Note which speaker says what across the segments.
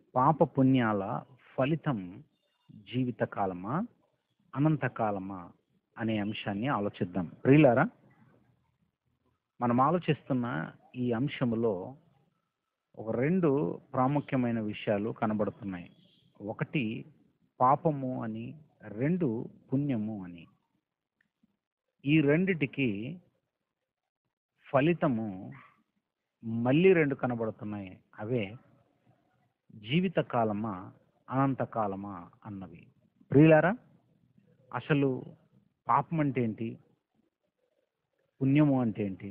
Speaker 1: పాప పుణ్యాల ఫలితం జీవితకాలమా అనంతకాలమా అనే అంశాన్ని ఆలోచిద్దాం ప్రియులారా మనం ఆలోచిస్తున్న ఈ అంశములో ఒక రెండు ప్రాముఖ్యమైన విషయాలు కనబడుతున్నాయి ఒకటి పాపము అని రెండు పుణ్యము అని ఈ రెండిటికి ఫలితము మళ్ళీ రెండు కనబడుతున్నాయి అవే జీవితకాలమా అనంతకాలమా అన్నవి ప్రియులారా అసలు పాపం అంటే ఏంటి పుణ్యము అంటే ఏంటి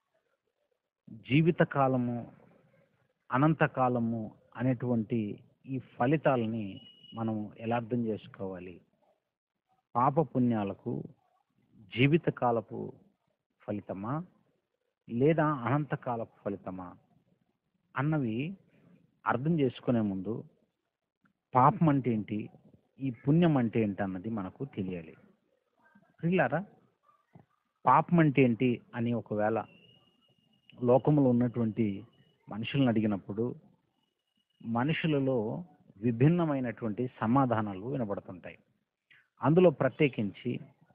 Speaker 1: జీవితకాలము అనంతకాలము అనేటువంటి ఈ ఫలితాలని మనం ఎలా అర్థం చేసుకోవాలి పాప పుణ్యాలకు జీవితకాలపు ఫలితమా లేదా అనంతకాలపు ఫలితమా అన్నవి అర్థం చేసుకునే ముందు పాపం అంటే ఏంటి ఈ పుణ్యం అంటే ఏంటి అన్నది మనకు తెలియాలి ప్రియులారా పాపం అంటే ఏంటి అని ఒకవేళ లోకంలో ఉన్నటువంటి మనుషులను అడిగినప్పుడు మనుషులలో విభిన్నమైనటువంటి సమాధానాలు వినబడుతుంటాయి అందులో ప్రత్యేకించి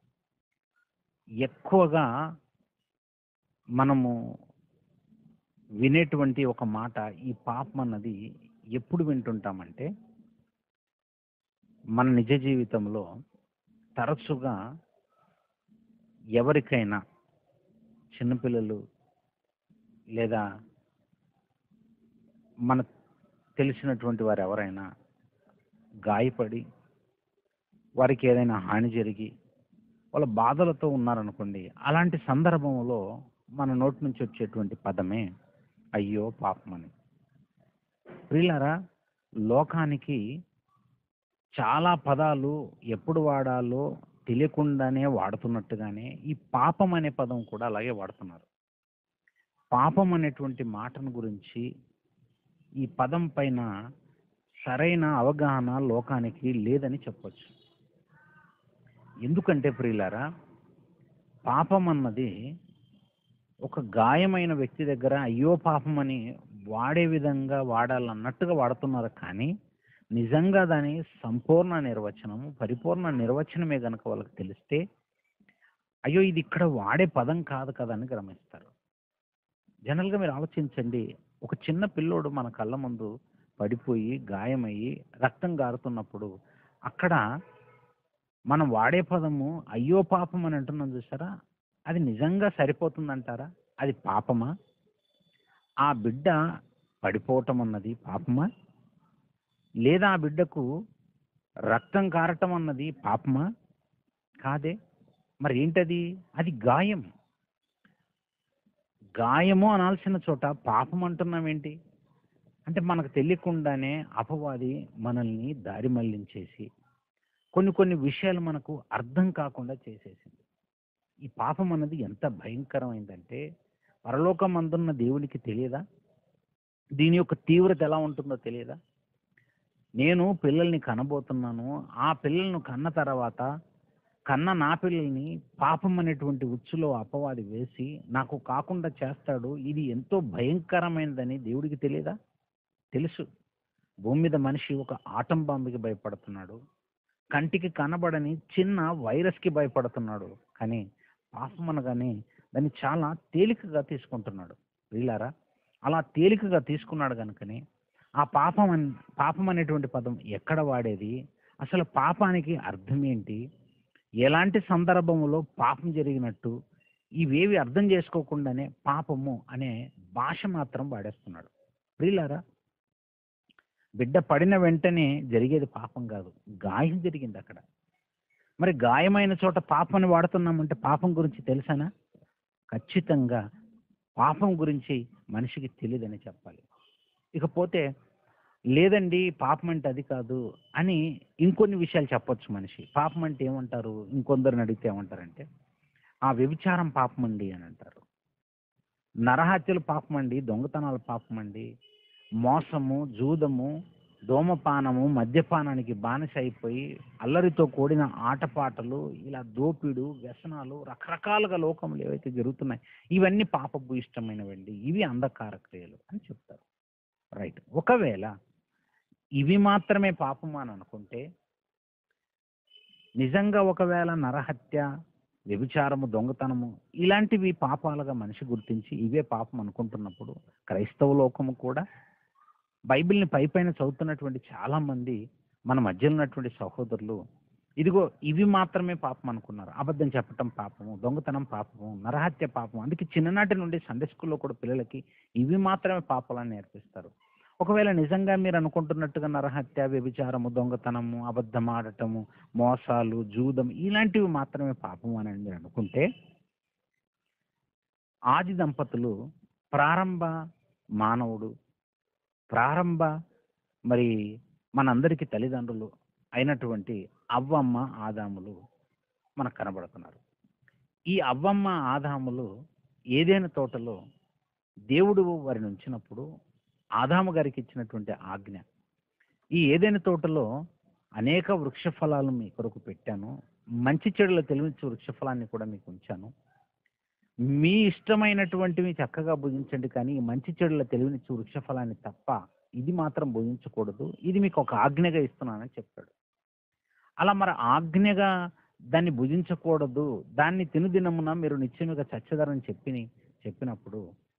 Speaker 1: ఎక్కువగా మనము వినేటువంటి ఒక మాట ఈ పాపం అన్నది ఎప్పుడు వింటుంటామంటే మన నిజ జీవితంలో తరచుగా ఎవరికైనా చిన్నపిల్లలు లేదా మన తెలిసినటువంటి వారు ఎవరైనా గాయపడి వారికి ఏదైనా హాని జరిగి వాళ్ళ బాధలతో ఉన్నారనుకోండి అలాంటి సందర్భంలో మన నోటి నుంచి వచ్చేటువంటి పదమే అయ్యో పాపమని ప్రియులారా లోకానికి చాలా పదాలు ఎప్పుడు వాడాలో తెలియకుండానే వాడుతున్నట్టుగానే ఈ పాపం అనే పదం కూడా అలాగే వాడుతున్నారు పాపం అనేటువంటి మాటను గురించి ఈ పదం పైన సరైన అవగాహన లోకానికి లేదని చెప్పొచ్చు ఎందుకంటే ప్రియులారా పాపం అన్నది ఒక గాయమైన వ్యక్తి దగ్గర అయ్యో పాపం అని వాడే విధంగా వాడాలన్నట్టుగా వాడుతున్నారు కానీ నిజంగా దాని సంపూర్ణ నిర్వచనము పరిపూర్ణ నిర్వచనమే గనక వాళ్ళకి తెలిస్తే అయ్యో ఇది ఇక్కడ వాడే పదం కాదు కదా అని గమనిస్తారు జనరల్గా మీరు ఆలోచించండి ఒక చిన్న పిల్లోడు మన కళ్ళ ముందు పడిపోయి గాయమయ్యి రక్తం గారుతున్నప్పుడు అక్కడ మనం వాడే పదము అయ్యో పాపం అని అంటున్నాం చూసారా అది నిజంగా సరిపోతుందంటారా అది పాపమా ఆ బిడ్డ పడిపోవటం అన్నది పాపమా లేదా ఆ బిడ్డకు రక్తం కారటం అన్నది పాపమా కాదే మరి ఏంటది అది గాయం గాయము అనాల్సిన చోట పాపం అంటున్నాం ఏంటి అంటే మనకు తెలియకుండానే అపవాది మనల్ని దారి మళ్లించేసి కొన్ని కొన్ని విషయాలు మనకు అర్థం కాకుండా చేసేసింది ఈ పాపం అన్నది ఎంత భయంకరమైందంటే పరలోకం అందున్న దేవునికి తెలియదా దీని యొక్క తీవ్రత ఎలా ఉంటుందో తెలియదా నేను పిల్లల్ని కనబోతున్నాను ఆ పిల్లలను కన్న తర్వాత కన్న నా పిల్లల్ని పాపం అనేటువంటి ఉచ్చులో అపవాది వేసి నాకు కాకుండా చేస్తాడు ఇది ఎంతో భయంకరమైనదని దేవుడికి తెలియదా తెలుసు భూమి మీద మనిషి ఒక ఆటం బాంబుకి భయపడుతున్నాడు కంటికి కనబడని చిన్న వైరస్కి భయపడుతున్నాడు కానీ పాపం అనగానే దాన్ని చాలా తేలికగా తీసుకుంటున్నాడు వీళ్ళారా అలా తేలికగా తీసుకున్నాడు కనుకనే ఆ పాపం అన్ పాపం అనేటువంటి పదం ఎక్కడ వాడేది అసలు పాపానికి అర్థం ఏంటి ఎలాంటి సందర్భంలో పాపం జరిగినట్టు ఇవేవి అర్థం చేసుకోకుండానే పాపము అనే భాష మాత్రం వాడేస్తున్నాడు ప్రియులారా బిడ్డ పడిన వెంటనే జరిగేది పాపం కాదు గాయం జరిగింది అక్కడ మరి గాయమైన చోట పాపని వాడుతున్నామంటే పాపం గురించి తెలుసానా ఖచ్చితంగా పాపం గురించి మనిషికి తెలియదని చెప్పాలి ఇకపోతే లేదండి పాపం అంటే అది కాదు అని ఇంకొన్ని విషయాలు చెప్పొచ్చు మనిషి పాపం అంటే ఏమంటారు ఇంకొందరిని అడిగితే ఏమంటారంటే ఆ వ్యభిచారం పాపం అండి అని అంటారు నరహత్యలు పాపం అండి దొంగతనాలు పాపం అండి మోసము జూదము ధూమపానము మద్యపానానికి బానిస అయిపోయి అల్లరితో కూడిన ఆటపాటలు ఇలా దోపిడు వ్యసనాలు రకరకాలుగా లోకంలో ఏవైతే జరుగుతున్నాయి ఇవన్నీ పాపపు ఇష్టమైనవండి ఇవి అంధకార క్రియలు అని చెప్తారు రైట్ ఒకవేళ ఇవి మాత్రమే పాపమా అని అనుకుంటే నిజంగా ఒకవేళ నరహత్య వ్యభిచారము దొంగతనము ఇలాంటివి పాపాలుగా మనిషి గుర్తించి ఇవే పాపం అనుకుంటున్నప్పుడు క్రైస్తవ లోకము కూడా బైబిల్ని పై పైన చదువుతున్నటువంటి చాలా మంది మన మధ్యలో ఉన్నటువంటి సహోదరులు ఇదిగో ఇవి మాత్రమే పాపం అనుకున్నారు అబద్ధం చెప్పటం పాపము దొంగతనం పాపము నరహత్య పాపం అందుకే చిన్ననాటి నుండి సండే స్కూల్లో కూడా పిల్లలకి ఇవి మాత్రమే పాపాలని నేర్పిస్తారు ఒకవేళ నిజంగా మీరు అనుకుంటున్నట్టుగా నరహత్య వ్యభిచారము దొంగతనము అబద్ధం ఆడటము మోసాలు జూదం ఇలాంటివి మాత్రమే పాపము అని మీరు అనుకుంటే ఆది దంపతులు ప్రారంభ మానవుడు ప్రారంభ మరి మనందరికీ తల్లిదండ్రులు అయినటువంటి అవ్వమ్మ ఆదాములు మనకు కనబడుతున్నారు ఈ అవ్వమ్మ ఆదాములు ఏదైనా తోటలో దేవుడు వారిని ఉంచినప్పుడు ఆదాము గారికి ఇచ్చినటువంటి ఆజ్ఞ ఈ ఏదైనా తోటలో అనేక వృక్ష ఫలాలు మీ కొరకు పెట్టాను మంచి చెడుల తెలివించే వృక్ష ఫలాన్ని కూడా మీకు ఉంచాను మీ ఇష్టమైనటువంటివి చక్కగా భుజించండి కానీ ఈ మంచి చెడుల తెలివినిచ్చు వృక్ష ఫలాన్ని తప్ప ఇది మాత్రం భుజించకూడదు ఇది మీకు ఒక ఆజ్ఞగా ఇస్తున్నానని చెప్పాడు అలా మరి ఆజ్ఞగా దాన్ని భుజించకూడదు దాన్ని తినుదినమున మీరు నిత్యముగా చచ్చదరని చెప్పి చెప్పినప్పుడు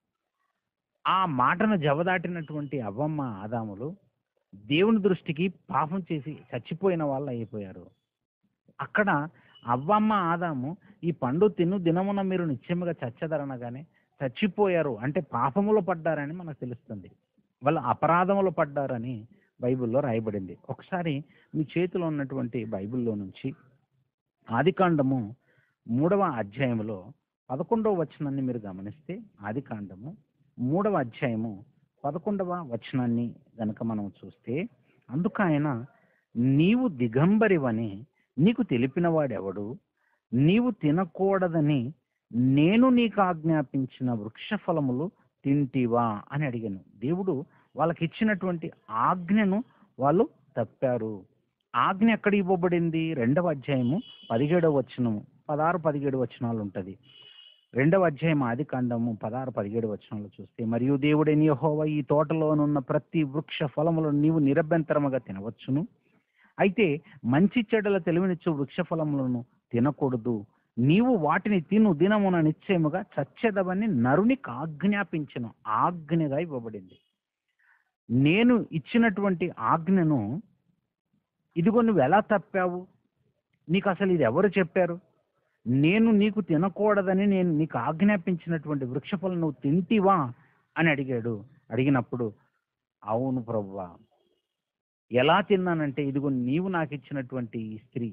Speaker 1: ఆ మాటను జవదాటినటువంటి అవ్వమ్మ ఆదాములు దేవుని దృష్టికి పాపం చేసి చచ్చిపోయిన వాళ్ళు అయిపోయారు అక్కడ అవ్వమ్మ ఆదాము ఈ పండు తిను దినమున మీరు నిత్యముగా చచ్చదరనగానే చచ్చిపోయారు అంటే పాపములో పడ్డారని మనకు తెలుస్తుంది వాళ్ళు అపరాధములో పడ్డారని బైబిల్లో రాయబడింది ఒకసారి మీ చేతిలో ఉన్నటువంటి బైబిల్లో నుంచి ఆదికాండము మూడవ అధ్యాయములో పదకొండవ వచనాన్ని మీరు గమనిస్తే ఆదికాండము మూడవ అధ్యాయము పదకొండవ వచనాన్ని గనక మనం చూస్తే అందుకు ఆయన నీవు దిగంబరివని నీకు తెలిపిన వాడెవడు నీవు తినకూడదని నేను నీకు ఆజ్ఞాపించిన వృక్ష ఫలములు తింటివా అని అడిగాను దేవుడు వాళ్ళకి ఇచ్చినటువంటి ఆజ్ఞను వాళ్ళు తప్పారు ఆజ్ఞ ఎక్కడ ఇవ్వబడింది రెండవ అధ్యాయము పదిహేడవ వచనము పదహారు పదిహేడు వచనాలు ఉంటుంది రెండవ అధ్యాయం ఆది కాండము పదహారు పదిహేడు వచనాలు చూస్తే మరియు దేవుడైన యెహోవా ఈ తోటలోనున్న ప్రతి వృక్ష ఫలములను నీవు నిరభ్యంతరముగా తినవచ్చును అయితే మంచి చెడ్డల తెలివినిచ్చు వృక్ష ఫలములను తినకూడదు నీవు వాటిని తిను దినమున నిశ్చయముగా చచ్చెదవని నరునికి ఆజ్ఞాపించను ఆజ్ఞగా ఇవ్వబడింది నేను ఇచ్చినటువంటి ఆజ్ఞను ఇదిగో నువ్వు ఎలా తప్పావు నీకు అసలు ఇది ఎవరు చెప్పారు నేను నీకు తినకూడదని నేను నీకు ఆజ్ఞాపించినటువంటి వృక్షఫలం నువ్వు తింటివా అని అడిగాడు అడిగినప్పుడు అవును ప్రభువా ఎలా తిన్నానంటే ఇదిగో నీవు నాకు ఇచ్చినటువంటి ఈ స్త్రీ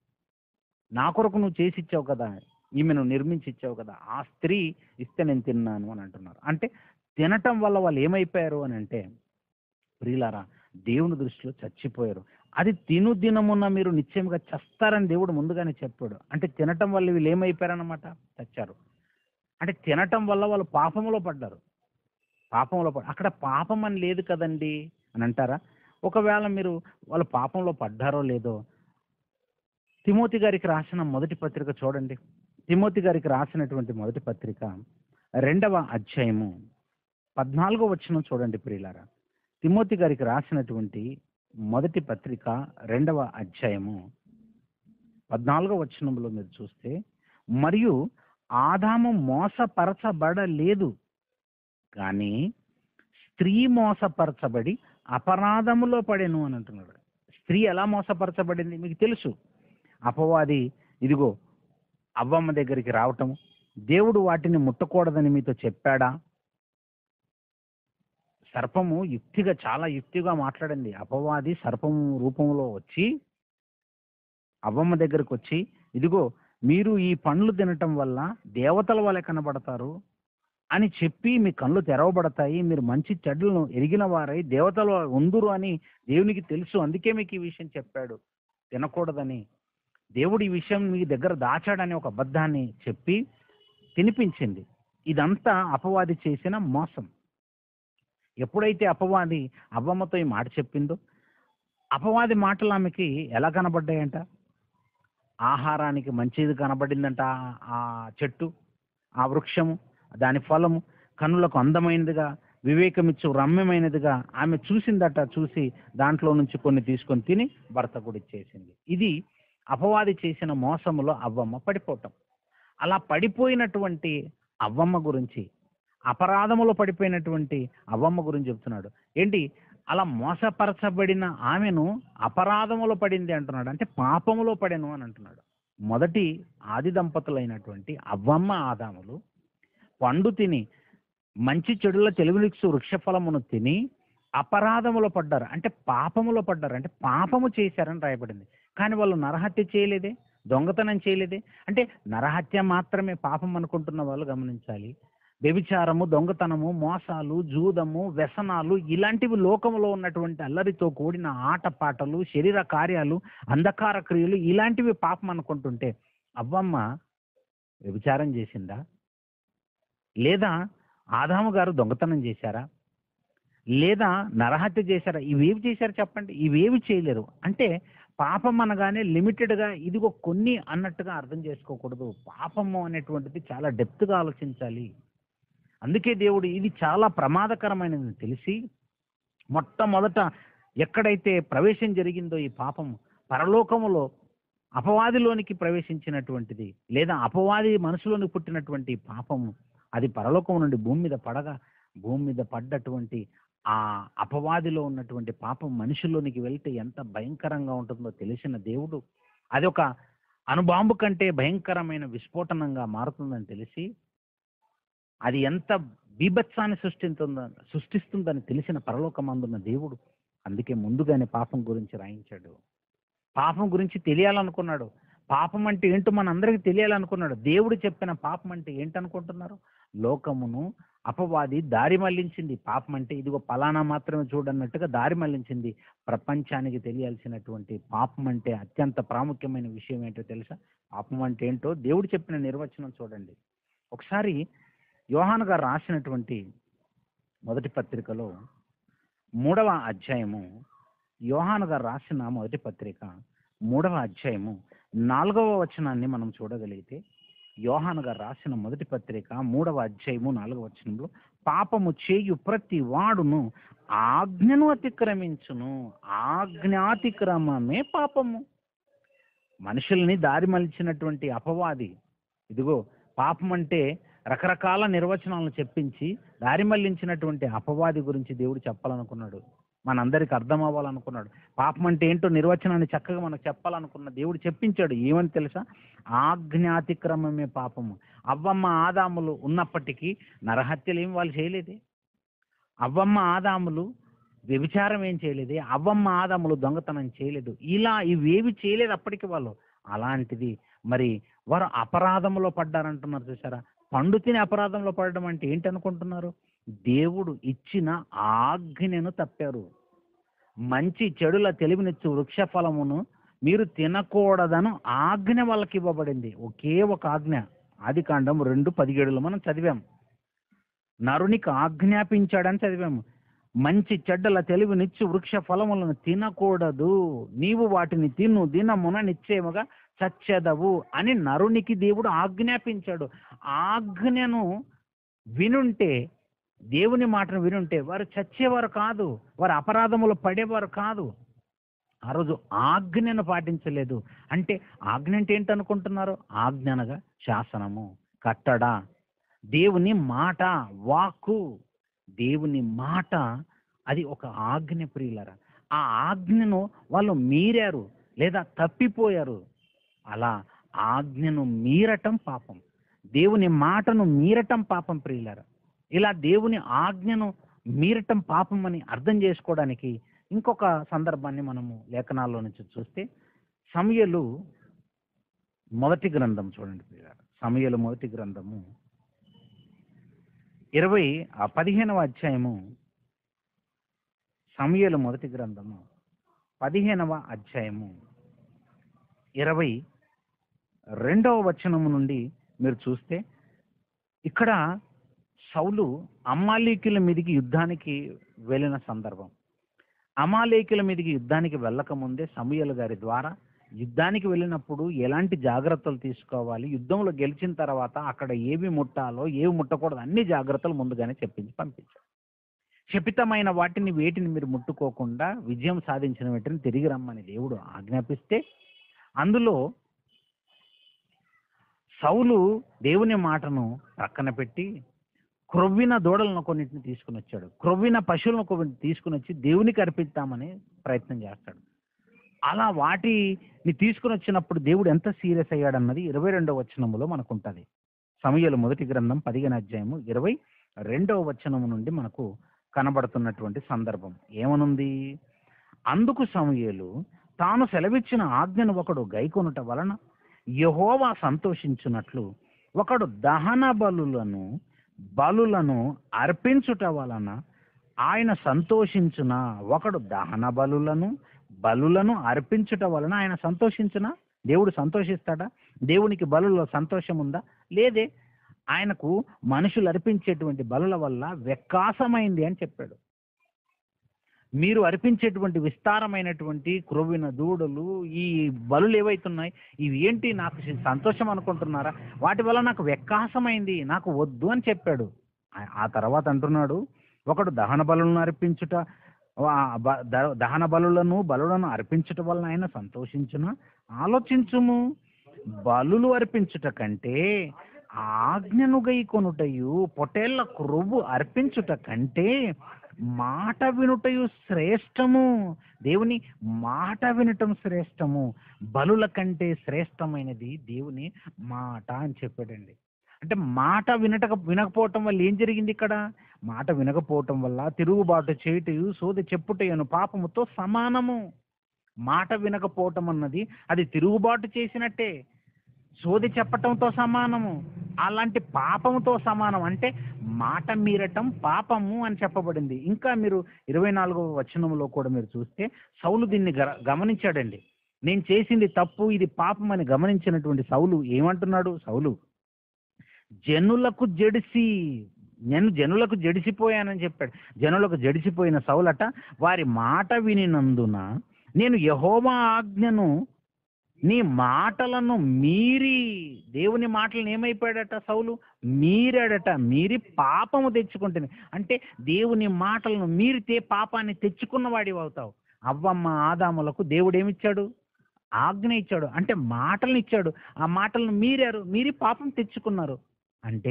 Speaker 1: నా కొరకు నువ్వు చేసి ఇచ్చావు కదా ఈమెను నిర్మించి ఇచ్చావు కదా ఆ స్త్రీ ఇస్తే నేను తిన్నాను అని అంటున్నారు అంటే తినటం వల్ల వాళ్ళు ఏమైపోయారు అని అంటే ప్రియులారా దేవుని దృష్టిలో చచ్చిపోయారు అది తిను దినమున మీరు నిశ్చయంగా చస్తారని దేవుడు ముందుగానే చెప్పాడు అంటే తినటం వల్ల వీళ్ళు ఏమైపోయారన్నమాట చచ్చారు అంటే తినటం వల్ల వాళ్ళు పాపంలో పడ్డారు పాపంలో పడ్డారు అక్కడ పాపం అని లేదు కదండి అని అంటారా ఒకవేళ మీరు వాళ్ళు పాపంలో పడ్డారో లేదో తిమోతి గారికి రాసిన మొదటి పత్రిక చూడండి తిమోతి గారికి రాసినటువంటి మొదటి పత్రిక రెండవ అధ్యాయము పద్నాలుగో వచనం చూడండి ప్రియులారా తిమోతి గారికి రాసినటువంటి మొదటి పత్రిక రెండవ అధ్యాయము పద్నాలుగో వచనంలో మీరు చూస్తే మరియు ఆదాము మోసపరచబడలేదు కానీ స్త్రీ మోసపరచబడి అపరాధములో పడెను అని అంటున్నాడు స్త్రీ ఎలా మోసపరచబడింది మీకు తెలుసు అపవాది ఇదిగో అవ్వమ్మ దగ్గరికి రావటము దేవుడు వాటిని ముట్టకూడదని మీతో చెప్పాడా సర్పము యుక్తిగా చాలా యుక్తిగా మాట్లాడింది అపవాది సర్పము రూపంలో వచ్చి అవ్వమ్మ దగ్గరికి వచ్చి ఇదిగో మీరు ఈ పండ్లు తినటం వల్ల దేవతల వల్ల కనబడతారు అని చెప్పి మీ కళ్ళు తెరవబడతాయి మీరు మంచి చెడ్లను ఎరిగిన వారై దేవతలు ఉందురు అని దేవునికి తెలుసు అందుకే మీకు ఈ విషయం చెప్పాడు తినకూడదని దేవుడు ఈ విషయం మీ దగ్గర దాచాడని ఒక అబద్ధాన్ని చెప్పి తినిపించింది ఇదంతా అపవాది చేసిన మోసం ఎప్పుడైతే అపవాది అవ్వమ్మతో ఈ మాట చెప్పిందో అపవాది మాటలు ఆమెకి ఎలా కనబడ్డాయంట ఆహారానికి మంచిది కనబడిందంట ఆ- ఆ చెట్టు ఆ వృక్షము దాని ఫలము కన్నులకు అందమైనదిగా వివేకమిచ్చు రమ్యమైనదిగా ఆమె చూసిందట చూసి దాంట్లో నుంచి కొన్ని తీసుకొని తిని భర్త కూడా ఇచ్చేసింది ఇది అపవాది చేసిన మోసములో అవ్వమ్మ పడిపోవటం అలా పడిపోయినటువంటి అవ్వమ్మ గురించి అపరాధములో పడిపోయినటువంటి అవ్వమ్మ గురించి చెప్తున్నాడు ఏంటి అలా మోసపరచబడిన ఆమెను అపరాధములో పడింది అంటున్నాడు అంటే పాపములో పడెను అని అంటున్నాడు మొదటి ఆది దంపతులైనటువంటి అవ్వమ్మ ఆదాములు పండు తిని మంచి చెడుల తెలుగునిక్సు వృక్షఫలమును తిని అపరాధములో పడ్డారు అంటే పాపములో పడ్డారు అంటే పాపము చేశారని రాయబడింది కానీ వాళ్ళు నరహత్య చేయలేదే దొంగతనం చేయలేదే అంటే నరహత్య మాత్రమే పాపం అనుకుంటున్న వాళ్ళు గమనించాలి వ్యభిచారము దొంగతనము మోసాలు జూదము వ్యసనాలు ఇలాంటివి లోకంలో ఉన్నటువంటి అల్లరితో కూడిన ఆటపాటలు శరీర కార్యాలు అంధకార క్రియలు ఇలాంటివి పాపం అనుకుంటుంటే అవ్వమ్మ వ్యభిచారం చేసిందా లేదా ఆదాము గారు దొంగతనం చేశారా లేదా నరహత్య చేశారా ఇవేవి చేశారు చెప్పండి ఇవేవి చేయలేరు అంటే పాపం అనగానే లిమిటెడ్గా ఇదిగో కొన్ని అన్నట్టుగా అర్థం చేసుకోకూడదు పాపము అనేటువంటిది చాలా డెప్త్గా ఆలోచించాలి అందుకే దేవుడు ఇది చాలా ప్రమాదకరమైనది తెలిసి మొట్టమొదట ఎక్కడైతే ప్రవేశం జరిగిందో ఈ పాపము పరలోకములో అపవాదిలోనికి ప్రవేశించినటువంటిది లేదా అపవాది మనసులోని పుట్టినటువంటి పాపము అది పరలోకం నుండి భూమి మీద పడగా భూమి మీద పడ్డటువంటి ఆ అపవాదిలో ఉన్నటువంటి పాపం మనిషిలోనికి వెళ్తే ఎంత భయంకరంగా ఉంటుందో తెలిసిన దేవుడు అది ఒక అణుబాంబు కంటే భయంకరమైన విస్ఫోటనంగా మారుతుందని తెలిసి అది ఎంత బీభత్సాన్ని సృష్టిస్తుందో సృష్టిస్తుందని తెలిసిన పరలోకమందున్న దేవుడు అందుకే ముందుగానే పాపం గురించి రాయించాడు పాపం గురించి తెలియాలనుకున్నాడు పాపం అంటే ఏంటో మనందరికీ తెలియాలనుకున్నాడు దేవుడు చెప్పిన పాపం అంటే ఏంటనుకుంటున్నారు లోకమును అపవాది దారి మళ్లించింది పాపం అంటే ఇదిగో పలానా మాత్రమే చూడన్నట్టుగా దారి మళ్లించింది ప్రపంచానికి తెలియాల్సినటువంటి పాపం అంటే అత్యంత ప్రాముఖ్యమైన విషయం ఏంటో తెలుసా పాపం అంటే ఏంటో దేవుడు చెప్పిన నిర్వచనం చూడండి ఒకసారి యోహాన్ గారు రాసినటువంటి మొదటి పత్రికలో మూడవ అధ్యాయము యోహాన్ గారు రాసిన మొదటి పత్రిక మూడవ అధ్యాయము నాలుగవ వచనాన్ని మనం చూడగలిగితే యోహాన్ గారు రాసిన మొదటి పత్రిక మూడవ అధ్యాయము నాలుగవ వచనంలో పాపము చేయు ప్రతి వాడును ఆజ్ఞను అతిక్రమించును ఆజ్ఞాతిక్రమమే పాపము మనుషుల్ని దారి మలిచినటువంటి అపవాది ఇదిగో పాపం అంటే రకరకాల నిర్వచనాలను చెప్పించి దారి మళ్లించినటువంటి అపవాది గురించి దేవుడు చెప్పాలనుకున్నాడు మనందరికి అర్థం అవ్వాలనుకున్నాడు పాపం అంటే ఏంటో నిర్వచనాన్ని చక్కగా మనకు చెప్పాలనుకున్న దేవుడు చెప్పించాడు ఏమని తెలుసా ఆజ్ఞాతిక్రమమే పాపము అవ్వమ్మ ఆదాములు ఉన్నప్పటికీ నరహత్యలు ఏం వాళ్ళు చేయలేదే అవ్వమ్మ ఆదాములు వ్యభిచారం ఏం చేయలేదే అవ్వమ్మ ఆదాములు దొంగతనం చేయలేదు ఇలా ఇవేవి చేయలేదు అప్పటికి వాళ్ళు అలాంటిది మరి వారు అపరాధంలో పడ్డారంటున్నారు చూసారా పండు తిని అపరాధంలో పడడం అంటే ఏంటనుకుంటున్నారు దేవుడు ఇచ్చిన ఆజ్ఞను తప్పారు మంచి చెడుల తెలివినిచ్చు వృక్ష ఫలమును మీరు తినకూడదను ఆజ్ఞ వాళ్ళకి ఇవ్వబడింది ఒకే ఒక ఆజ్ఞ ఆది కాండం రెండు పదిహేడులో మనం చదివాం నరునికి ఆజ్ఞాపించాడని చదివాము మంచి చెడ్డల తెలివినిచ్చు వృక్ష ఫలములను తినకూడదు నీవు వాటిని తిను దినమున నిశ్చయముగా చచ్చెదవు అని నరునికి దేవుడు ఆజ్ఞాపించాడు ఆజ్ఞను వినుంటే దేవుని మాటను వినుంటే వారు చచ్చేవారు కాదు వారు అపరాధములు పడేవారు కాదు ఆ రోజు ఆజ్ఞను పాటించలేదు అంటే ఆజ్ఞ అంటే ఏంటనుకుంటున్నారు ఆజ్ఞ అనగా శాసనము కట్టడ దేవుని మాట వాక్కు దేవుని మాట అది ఒక ఆజ్ఞ ప్రియులరా ఆ ఆజ్ఞను వాళ్ళు మీరారు లేదా తప్పిపోయారు అలా ఆజ్ఞను మీరటం పాపం దేవుని మాటను మీరటం పాపం ప్రియులరా ఇలా దేవుని ఆజ్ఞను మీరటం పాపం అని అర్థం చేసుకోవడానికి ఇంకొక సందర్భాన్ని మనము లేఖనాల్లో నుంచి చూస్తే సమయలు మొదటి గ్రంథం చూడండి ప్రియులారా సమయలు మొదటి గ్రంథము ఇరవై ఆ పదిహేనవ అధ్యాయము సమయలు మొదటి గ్రంథము పదిహేనవ అధ్యాయము ఇరవై రెండవ వచనము నుండి మీరు చూస్తే ఇక్కడ సౌలు అమ్మాలీకుల మీదికి యుద్ధానికి వెళ్ళిన సందర్భం అమాలేకుల మీదకి యుద్ధానికి వెళ్ళక ముందే సమూయలు గారి ద్వారా యుద్ధానికి వెళ్ళినప్పుడు ఎలాంటి జాగ్రత్తలు తీసుకోవాలి యుద్ధంలో గెలిచిన తర్వాత అక్కడ ఏవి ముట్టాలో ఏవి ముట్టకూడదు అన్ని జాగ్రత్తలు ముందుగానే చెప్పించి పంపించారు శపితమైన వాటిని వేటిని మీరు ముట్టుకోకుండా విజయం సాధించిన వెంటనే తిరిగి రమ్మని దేవుడు ఆజ్ఞాపిస్తే అందులో సౌలు దేవుని మాటను పక్కన పెట్టి క్రొవ్విన దూడలను కొన్నిటిని తీసుకుని వచ్చాడు క్రొవ్విన పశువులను కొన్ని తీసుకుని వచ్చి దేవునికి అర్పిద్దామని ప్రయత్నం చేస్తాడు అలా వాటిని తీసుకుని వచ్చినప్పుడు దేవుడు ఎంత సీరియస్ అయ్యాడన్నది ఇరవై రెండవ వచనములో మనకు ఉంటుంది సమయలు మొదటి గ్రంథం పదిహేను అధ్యాయము ఇరవై రెండవ వచనము నుండి మనకు కనబడుతున్నటువంటి సందర్భం ఏమనుంది అందుకు సమయలు తాను సెలవిచ్చిన ఆజ్ఞను ఒకడు గైకొనుట వలన యహోవా సంతోషించున్నట్లు ఒకడు దహన బలులను బలులను అర్పించుట వలన ఆయన సంతోషించున ఒకడు దహన బలులను బలులను అర్పించుట వలన ఆయన సంతోషించున దేవుడు సంతోషిస్తాడా దేవునికి బలులో సంతోషం ఉందా లేదే ఆయనకు మనుషులు అర్పించేటువంటి బలుల వల్ల వెక్కాసమైంది అని చెప్పాడు మీరు అర్పించేటువంటి విస్తారమైనటువంటి క్రొవ్విన దూడలు ఈ బలులు ఏవైతున్నాయి ఇవి ఏంటి నాకు సంతోషం అనుకుంటున్నారా వాటి వల్ల నాకు వెక్కాసమైంది నాకు వద్దు అని చెప్పాడు ఆ- ఆ తర్వాత అంటున్నాడు ఒకడు దహన బలులను అర్పించుట ఆ బ- ద- దహన బలులను బలులను అర్పించుట వలన ఆయన సంతోషించున ఆలోచించుము బలులు అర్పించుట కంటే ఆజ్ఞను గైకొనుటయు పొటేళ్ల క్రొవ్వు అర్పించుట కంటే మాట వినుటయు శ్రేష్టము దేవుని మాట వినటం శ్రేష్టము బలుల కంటే శ్రేష్టమైనది దేవుని మాట అని చెప్పాడండి అంటే మాట వినటక వినకపోవటం వల్ల ఏం జరిగింది ఇక్కడ మాట వినకపోవటం వల్ల తిరుగుబాటు చేయుటయు సోది చెప్పుటయను పాపముతో సమానము మాట వినకపోవటం అన్నది అది తిరుగుబాటు చేసినట్టే సోది చెప్పటంతో సమానము అలాంటి పాపముతో సమానం అంటే మాట మీరటం పాపము అని చెప్పబడింది ఇంకా మీరు ఇరవై నాలుగవ వచనంలో కూడా మీరు చూస్తే సౌలు దీన్ని గర- గమనించాడండి నేను చేసింది తప్పు ఇది పాపం అని గమనించినటువంటి సౌలు ఏమంటున్నాడు సౌలు జనులకు జడిసి నేను జనులకు జడిసిపోయానని చెప్పాడు జనులకు జడిసిపోయిన సౌలట వారి మాట వినినందున నేను యహోవా ఆజ్ఞను నీ మాటలను మీరి దేవుని మాటలను ఏమైపోయాడట సౌలు మీరాడట మీరి పాపము తెచ్చుకుంటుంది అంటే దేవుని మాటలను మీరితే పాపాన్ని తెచ్చుకున్న వాడివి అవుతావు అవ్వమ్మ ఆదాములకు దేవుడు ఏమిచ్చాడు ఆజ్ఞ ఇచ్చాడు అంటే మాటలను ఇచ్చాడు ఆ మాటలను మీరారు మీరి పాపం తెచ్చుకున్నారు అంటే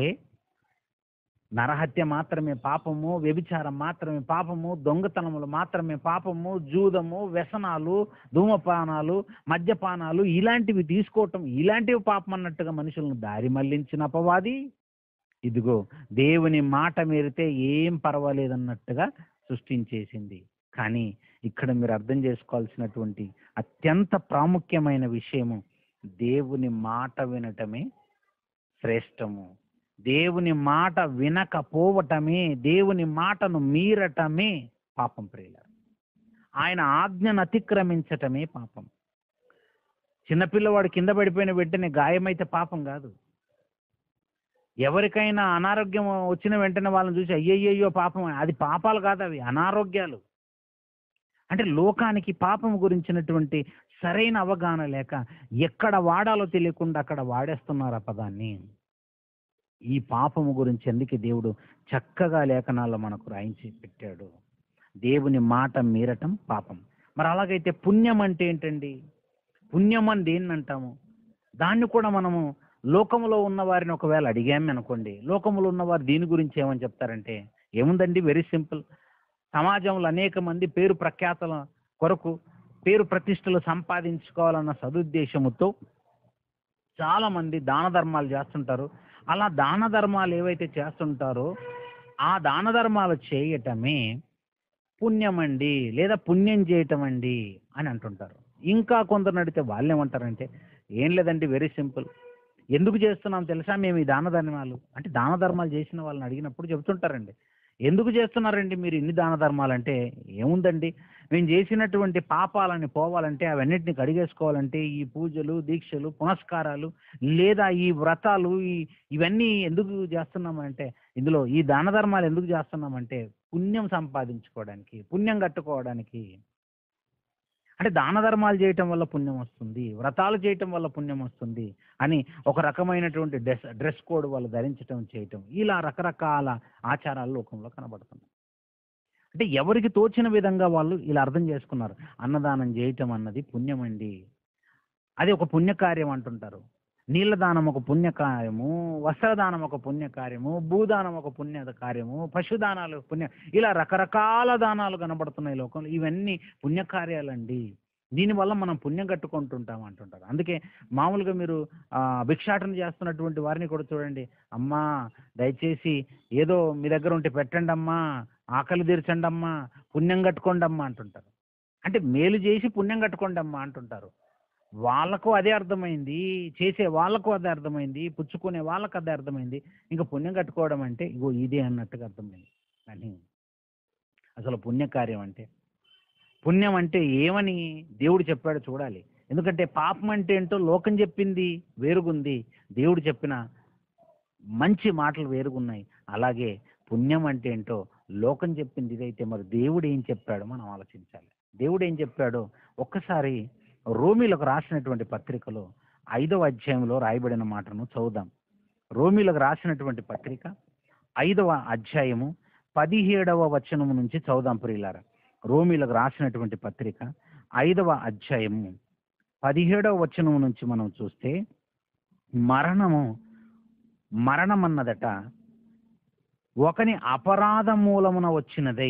Speaker 1: నరహత్య మాత్రమే పాపము వ్యభిచారం మాత్రమే పాపము దొంగతనములు మాత్రమే పాపము జూదము వ్యసనాలు ధూమపానాలు మద్యపానాలు ఇలాంటివి తీసుకోవటం ఇలాంటివి పాపం అన్నట్టుగా మనుషులను దారి మళ్లించిన అపవాది ఇదిగో దేవుని మాట మీరితే ఏం పర్వాలేదన్నట్టుగా సృష్టించేసింది కానీ ఇక్కడ మీరు అర్థం చేసుకోవాల్సినటువంటి అత్యంత ప్రాముఖ్యమైన విషయము దేవుని మాట వినటమే శ్రేష్టము దేవుని మాట వినకపోవటమే దేవుని మాటను మీరటమే పాపం ప్రియుల ఆయన ఆజ్ఞను అతిక్రమించటమే పాపం చిన్నపిల్లవాడు కింద పడిపోయిన వెంటనే గాయమైతే పాపం కాదు ఎవరికైనా అనారోగ్యం వచ్చిన వెంటనే వాళ్ళని చూసి అయ్యయ్యో పాపం అది పాపాలు కాదు అవి అనారోగ్యాలు అంటే లోకానికి పాపం గురించినటువంటి సరైన అవగాహన లేక ఎక్కడ వాడాలో తెలియకుండా అక్కడ వాడేస్తున్నారు ఆ పదాన్ని ఈ పాపము గురించి ఎందుకు దేవుడు చక్కగా లేఖనాల్లో మనకు రాయించి పెట్టాడు దేవుని మాట మీరటం పాపం మరి అలాగైతే పుణ్యం అంటే ఏంటండి పుణ్యం అని దేన్ని అంటాము దాన్ని కూడా మనము లోకములో ఉన్న వారిని ఒకవేళ అడిగామే అనుకోండి లోకములో ఉన్నవారు దీని గురించి ఏమని చెప్తారంటే ఏముందండి వెరీ సింపుల్ సమాజంలో అనేక మంది పేరు ప్రఖ్యాతల కొరకు పేరు ప్రతిష్టలు సంపాదించుకోవాలన్న సదుద్దేశముతో చాలా మంది దాన ధర్మాలు చేస్తుంటారు అలా దాన ధర్మాలు ఏవైతే చేస్తుంటారో ఆ దాన ధర్మాలు చేయటమే పుణ్యం అండి లేదా పుణ్యం చేయటం అండి అని అంటుంటారు ఇంకా కొందరు అడిగితే వాళ్ళు ఏమంటారంటే ఏం లేదండి వెరీ సింపుల్ ఎందుకు చేస్తున్నాం తెలుసా మేము ఈ దాన ధర్మాలు అంటే దాన ధర్మాలు చేసిన వాళ్ళని అడిగినప్పుడు చెబుతుంటారండి ఎందుకు చేస్తున్నారండి మీరు ఇన్ని దాన ధర్మాలు అంటే ఏముందండి మేము చేసినటువంటి పాపాలని పోవాలంటే అవన్నిటిని కడిగేసుకోవాలంటే ఈ పూజలు దీక్షలు పునస్కారాలు లేదా ఈ వ్రతాలు ఈ ఇవన్నీ ఎందుకు చేస్తున్నామంటే ఇందులో ఈ దాన ధర్మాలు ఎందుకు చేస్తున్నామంటే పుణ్యం సంపాదించుకోవడానికి పుణ్యం కట్టుకోవడానికి అంటే దాన ధర్మాలు చేయటం వల్ల పుణ్యం వస్తుంది వ్రతాలు చేయటం వల్ల పుణ్యం వస్తుంది అని ఒక రకమైనటువంటి డ్రెస్ డ్రెస్ కోడ్ వాళ్ళు ధరించటం చేయటం ఇలా రకరకాల ఆచారాలు లోకంలో కనబడుతున్నాయి అంటే ఎవరికి తోచిన విధంగా వాళ్ళు ఇలా అర్థం చేసుకున్నారు అన్నదానం చేయటం అన్నది పుణ్యం అండి అది ఒక పుణ్యకార్యం అంటుంటారు నీళ్ళ దానం ఒక పుణ్యకార్యము వస్త్రదానం ఒక పుణ్యకార్యము భూదానం ఒక పుణ్య కార్యము పశుదానాలు పుణ్య ఇలా రకరకాల దానాలు కనబడుతున్నాయి లోకంలో ఇవన్నీ పుణ్యకార్యాలండి దీనివల్ల మనం పుణ్యం కట్టుకుంటుంటాం అంటుంటారు అందుకే మామూలుగా మీరు ఆ, భిక్షాటన చేస్తున్నటువంటి వారిని కూడా చూడండి అమ్మా దయచేసి ఏదో మీ దగ్గర ఉంటే పెట్టండి అమ్మా ఆకలి తీర్చండి అమ్మా పుణ్యం కట్టుకోండి అమ్మా అంటుంటారు అంటే మేలు చేసి పుణ్యం కట్టుకోండి అమ్మా అంటుంటారు వాళ్ళకు అదే అర్థమైంది చేసే వాళ్ళకు అదే అర్థమైంది పుచ్చుకునే వాళ్ళకు అదే అర్థమైంది ఇంకా పుణ్యం కట్టుకోవడం అంటే ఇగో ఇదే అన్నట్టుగా అర్థమైంది కానీ అసలు పుణ్యకార్యం అంటే పుణ్యం అంటే ఏమని దేవుడు చెప్పాడో చూడాలి ఎందుకంటే పాపం అంటే ఏంటో లోకం చెప్పింది వేరుగుంది దేవుడు చెప్పిన మంచి మాటలు వేరుగున్నాయి అలాగే పుణ్యం అంటే ఏంటో లోకం చెప్పింది ఇదైతే మరి దేవుడు ఏం చెప్పాడో మనం ఆలోచించాలి దేవుడు ఏం చెప్పాడో ఒక్కసారి రోమిలకు రాసినటువంటి పత్రికలో ఐదవ అధ్యాయంలో రాయబడిన మాటను చదువుదాం రోమిలకు రాసినటువంటి పత్రిక ఐదవ అధ్యాయము పదిహేడవ వచనము నుంచి చదువుదాం ప్రియులారా రోమిలకు రాసినటువంటి పత్రిక ఐదవ అధ్యాయము పదిహేడవ వచనము నుంచి మనం చూస్తే మరణము మరణం అన్నదట ఒకని అపరాధ మూలమున వచ్చినదై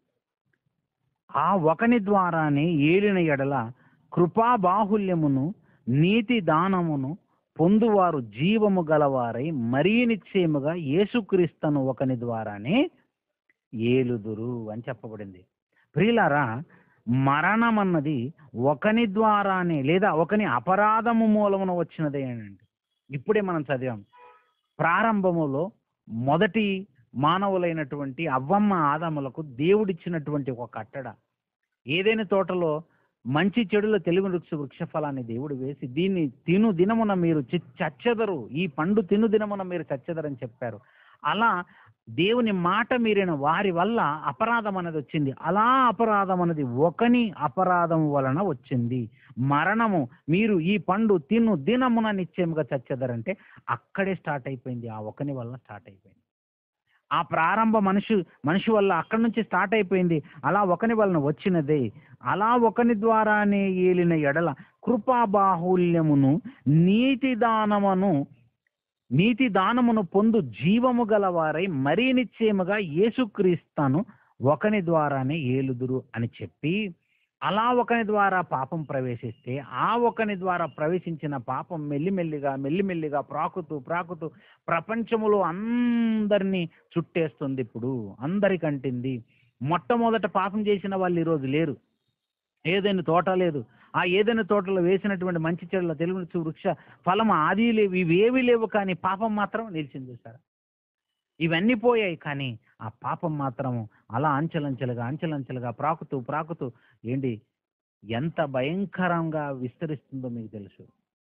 Speaker 1: ఆ ఒకని ద్వారానే ఏలిన ఎడల కృపా బాహుల్యమును నీతి దానమును పొందువారు జీవము గలవారై మరీ నిశ్చయముగా యేసుక్రీస్తును ఒకని ద్వారానే ఏలుదురు అని చెప్పబడింది ప్రియులారా మరణం అన్నది ఒకని ద్వారానే లేదా ఒకని అపరాధము మూలమున వచ్చినదే అనండి ఇప్పుడే మనం చదివాం ప్రారంభములో మొదటి మానవులైనటువంటి అవ్వమ్మ ఆదములకు దేవుడిచ్చినటువంటి ఒక కట్టడ ఏదైనా తోటలో మంచి చెడుల తెలుగు వృక్ష వృక్ష ఫలాన్ని దేవుడు వేసి దీన్ని తిను దినమున మీరు చి- చచ్చెదరు ఈ పండు తిను దినమున మీరు చచ్చెదరని చెప్పారు అలా దేవుని మాట మీరిన వారి వల్ల అపరాధం అనేది వచ్చింది అలా అపరాధం అనేది ఒకని అపరాధం వలన వచ్చింది మరణము మీరు ఈ పండు తిను దినమున నిశ్చయముగా చచ్చెదరంటే అక్కడే స్టార్ట్ అయిపోయింది ఆ ఒకని వల్ల స్టార్ట్ అయిపోయింది ఆ ప్రారంభ మనిషి మనిషి వల్ల అక్కడి నుంచి స్టార్ట్ అయిపోయింది అలా ఒకని వలన వచ్చినదే అలా ఒకని ద్వారానే ఏలిన ఎడల కృపా బాహుల్యమును నీతి దానమును నీతి దానమును పొందు జీవము గలవారై మరీ నిశ్చయముగా యేసుక్రీస్తాను ఒకని ద్వారానే ఏలుదురు అని చెప్పి అలా ఒకని ద్వారా పాపం ప్రవేశిస్తే ఆ ఒకని ద్వారా ప్రవేశించిన పాపం మెల్లిమెల్లిగా మెల్లిమెల్లిగా ప్రాకుతూ ప్రాకుతూ ప్రపంచములో అందరినీ చుట్టేస్తుంది ఇప్పుడు అందరికంటింది మొట్టమొదట పాపం చేసిన వాళ్ళు ఈరోజు లేరు ఏదైనా తోట లేదు ఆ ఏదైనా తోటలో వేసినటువంటి మంచి చెడుల తెలుగు వృక్ష ఫలం ఆది లేవు ఇవేవి లేవు కానీ పాపం మాత్రం నిలిచింది చూసారా ఇవన్నీ పోయాయి కానీ ఆ పాపం మాత్రం అలా అంచెలంచెలుగా అంచెలంచెలుగా ప్రాకుతూ ప్రాకుతూ ఏంటి ఎంత భయంకరంగా విస్తరిస్తుందో మీకు తెలుసు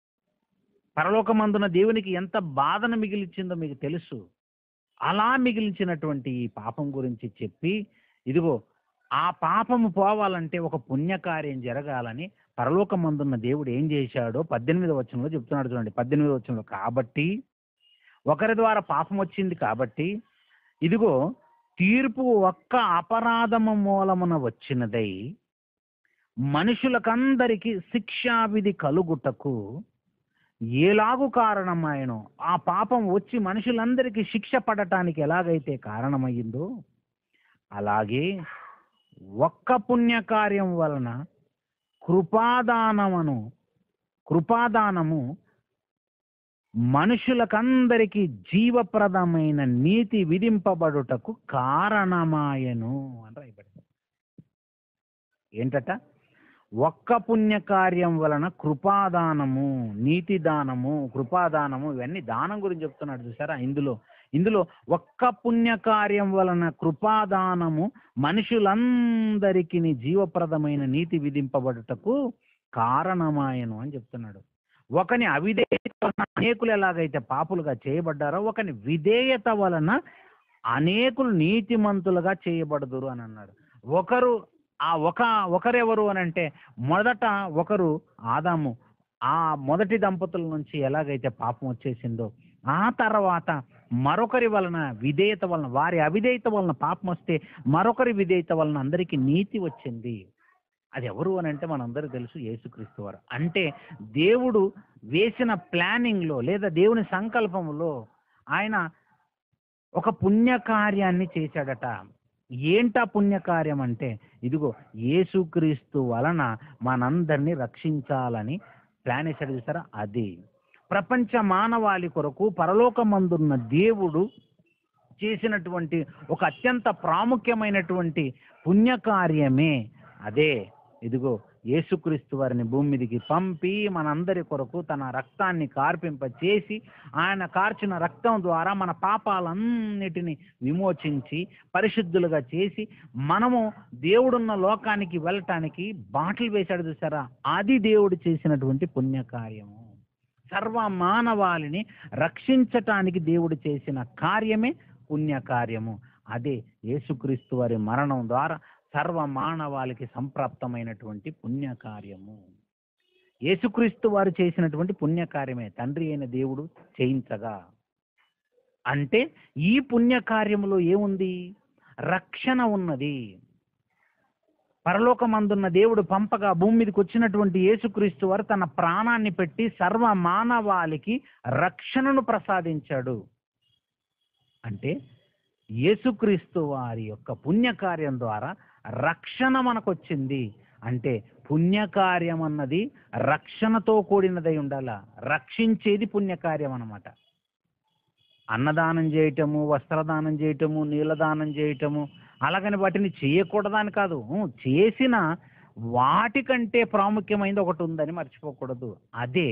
Speaker 1: పరలోకమందున దేవునికి ఎంత బాధను మిగిలిచిందో మీకు తెలుసు అలా మిగిలిచినటువంటి ఈ పాపం గురించి చెప్పి ఇదిగో ఆ పాపము పోవాలంటే ఒక పుణ్యకార్యం జరగాలని పరలోకమందున్న దేవుడు ఏం చేశాడో పద్దెనిమిది వచనంలో చెప్తున్నాడు చూడండి పద్దెనిమిది వచనంలో కాబట్టి ఒకరి ద్వారా పాపం వచ్చింది కాబట్టి ఇదిగో తీర్పు ఒక్క అపరాధము మూలమున వచ్చినదై మనుషులకందరికి శిక్షావిధి కలుగుటకు ఏలాగు కారణమాయనో ఆ పాపం వచ్చి మనుషులందరికీ శిక్ష పడటానికి ఎలాగైతే కారణమయ్యిందో అలాగే ఒక్క పుణ్యకార్యం వలన కృపాదానమును కృపాదానము మనుషులకందరికి జీవప్రదమైన నీతి విధింపబడుటకు కారణమాయను అని రాయబడింది ఏంటట ఒక్క పుణ్యకార్యం వలన కృపాదానము నీతి దానము కృపాదానము ఇవన్నీ దానం గురించి చెప్తున్నాడు చూసారా ఇందులో ఇందులో ఒక్క పుణ్యకార్యం వలన కృపాదానము మనుషులందరికి జీవప్రదమైన నీతి విధింపబడుటకు కారణమాయను అని చెప్తున్నాడు ఒకని అవిధేయత వలన అనేకులు ఎలాగైతే పాపులుగా చేయబడ్డారో ఒకని విధేయత వలన అనేకులు నీతిమంతులుగా చేయబడదురు అని అన్నాడు ఒకరు ఆ ఒక ఒకరెవరు అని అంటే మొదట ఒకరు ఆదాము ఆ మొదటి దంపతుల నుంచి ఎలాగైతే పాపం వచ్చేసిందో ఆ తర్వాత మరొకరి వలన విధేయత వలన వారి అవిధేయత వలన పాపం వస్తే మరొకరి విధేయత వలన అందరికీ నీతి వచ్చింది అది ఎవరు అని అంటే మనందరూ తెలుసు యేసుక్రీస్తు వారు అంటే దేవుడు వేసిన ప్లానింగ్లో లేదా దేవుని సంకల్పంలో ఆయన ఒక పుణ్యకార్యాన్ని చేశాడట ఏంటా పుణ్యకార్యం అంటే ఇదిగో యేసుక్రీస్తు వలన మనందరినీ రక్షించాలని ప్లాన్ వేసాడు చూసారా అది ప్రపంచ మానవాళి కొరకు పరలోకమందున్న దేవుడు చేసినటువంటి ఒక అత్యంత ప్రాముఖ్యమైనటువంటి పుణ్యకార్యమే అదే ఇదిగో యేసుక్రీస్తు వారిని భూమి మీదకి పంపి మనందరి కొరకు తన రక్తాన్ని కార్పింప చేసి ఆయన కార్చిన రక్తం ద్వారా మన పాపాలన్నిటిని విమోచించి పరిశుద్ధులుగా చేసి మనము దేవుడున్న లోకానికి వెళ్ళటానికి బాటలు వేశాడు చూసారా అది దేవుడు చేసినటువంటి పుణ్యకార్యము సర్వ మానవాళిని రక్షించటానికి దేవుడు చేసిన కార్యమే పుణ్యకార్యము అదే యేసుక్రీస్తు వారి మరణం ద్వారా సర్వ మానవాళికి సంప్రాప్తమైనటువంటి పుణ్యకార్యము యేసుక్రీస్తు వారు చేసినటువంటి పుణ్యకార్యమే తండ్రి అయిన దేవుడు చేయించగా అంటే ఈ పుణ్యకార్యములో ఏముంది రక్షణ ఉన్నది పరలోకమందున్న దేవుడు పంపగా భూమి మీదకి వచ్చినటువంటి యేసుక్రీస్తు వారు తన ప్రాణాన్ని పెట్టి సర్వ మానవాళికి రక్షణను ప్రసాదించాడు అంటే యేసుక్రీస్తు వారి యొక్క పుణ్యకార్యం ద్వారా రక్షణ మనకొచ్చింది అంటే పుణ్యకార్యం అన్నది రక్షణతో కూడినదై ఉండాల రక్షించేది పుణ్యకార్యం అన్నమాట అన్నదానం చేయటము వస్త్రదానం చేయటము నీళ్ళదానం చేయటము అలాగని వాటిని చేయకూడదని కాదు ఊ, చేసిన వాటికంటే ప్రాముఖ్యమైనది ఒకటి ఉందని మర్చిపోకూడదు అదే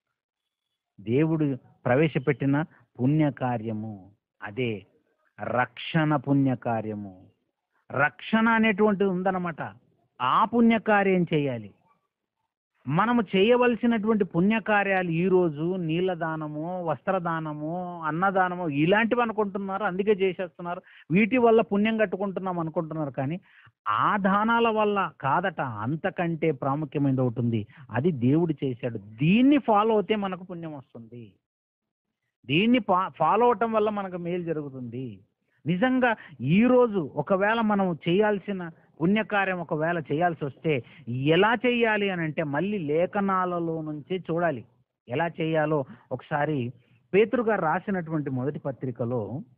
Speaker 1: దేవుడు ప్రవేశపెట్టిన పుణ్యకార్యము అదే రక్షణ పుణ్యకార్యము రక్షణ అనేటువంటిది ఉందన్నమాట ఆ పుణ్యకార్యం చేయాలి మనము చేయవలసినటువంటి పుణ్యకార్యాలు ఈరోజు నీళ్ళ దానము వస్త్రదానము అన్నదానము ఇలాంటివి అనుకుంటున్నారు అందుకే చేసేస్తున్నారు వీటి వల్ల పుణ్యం కట్టుకుంటున్నాం అనుకుంటున్నారు కానీ ఆ దానాల వల్ల కాదట అంతకంటే ప్రాముఖ్యమైనది ఒకటి ఉంది అది దేవుడు చేశాడు దీన్ని ఫాలో అవుతే మనకు పుణ్యం వస్తుంది దీన్ని ఫాలో అవటం వల్ల మనకు మేలు జరుగుతుంది నిజంగా ఈరోజు ఒకవేళ మనం చేయాల్సిన పుణ్యకార్యం ఒకవేళ చేయాల్సి వస్తే ఎలా చేయాలి అని అంటే మళ్ళీ లేఖనాలలో నుంచి చూడాలి ఎలా చేయాలో ఒకసారి పేతురు గారు రాసినటువంటి మొదటి పత్రికలో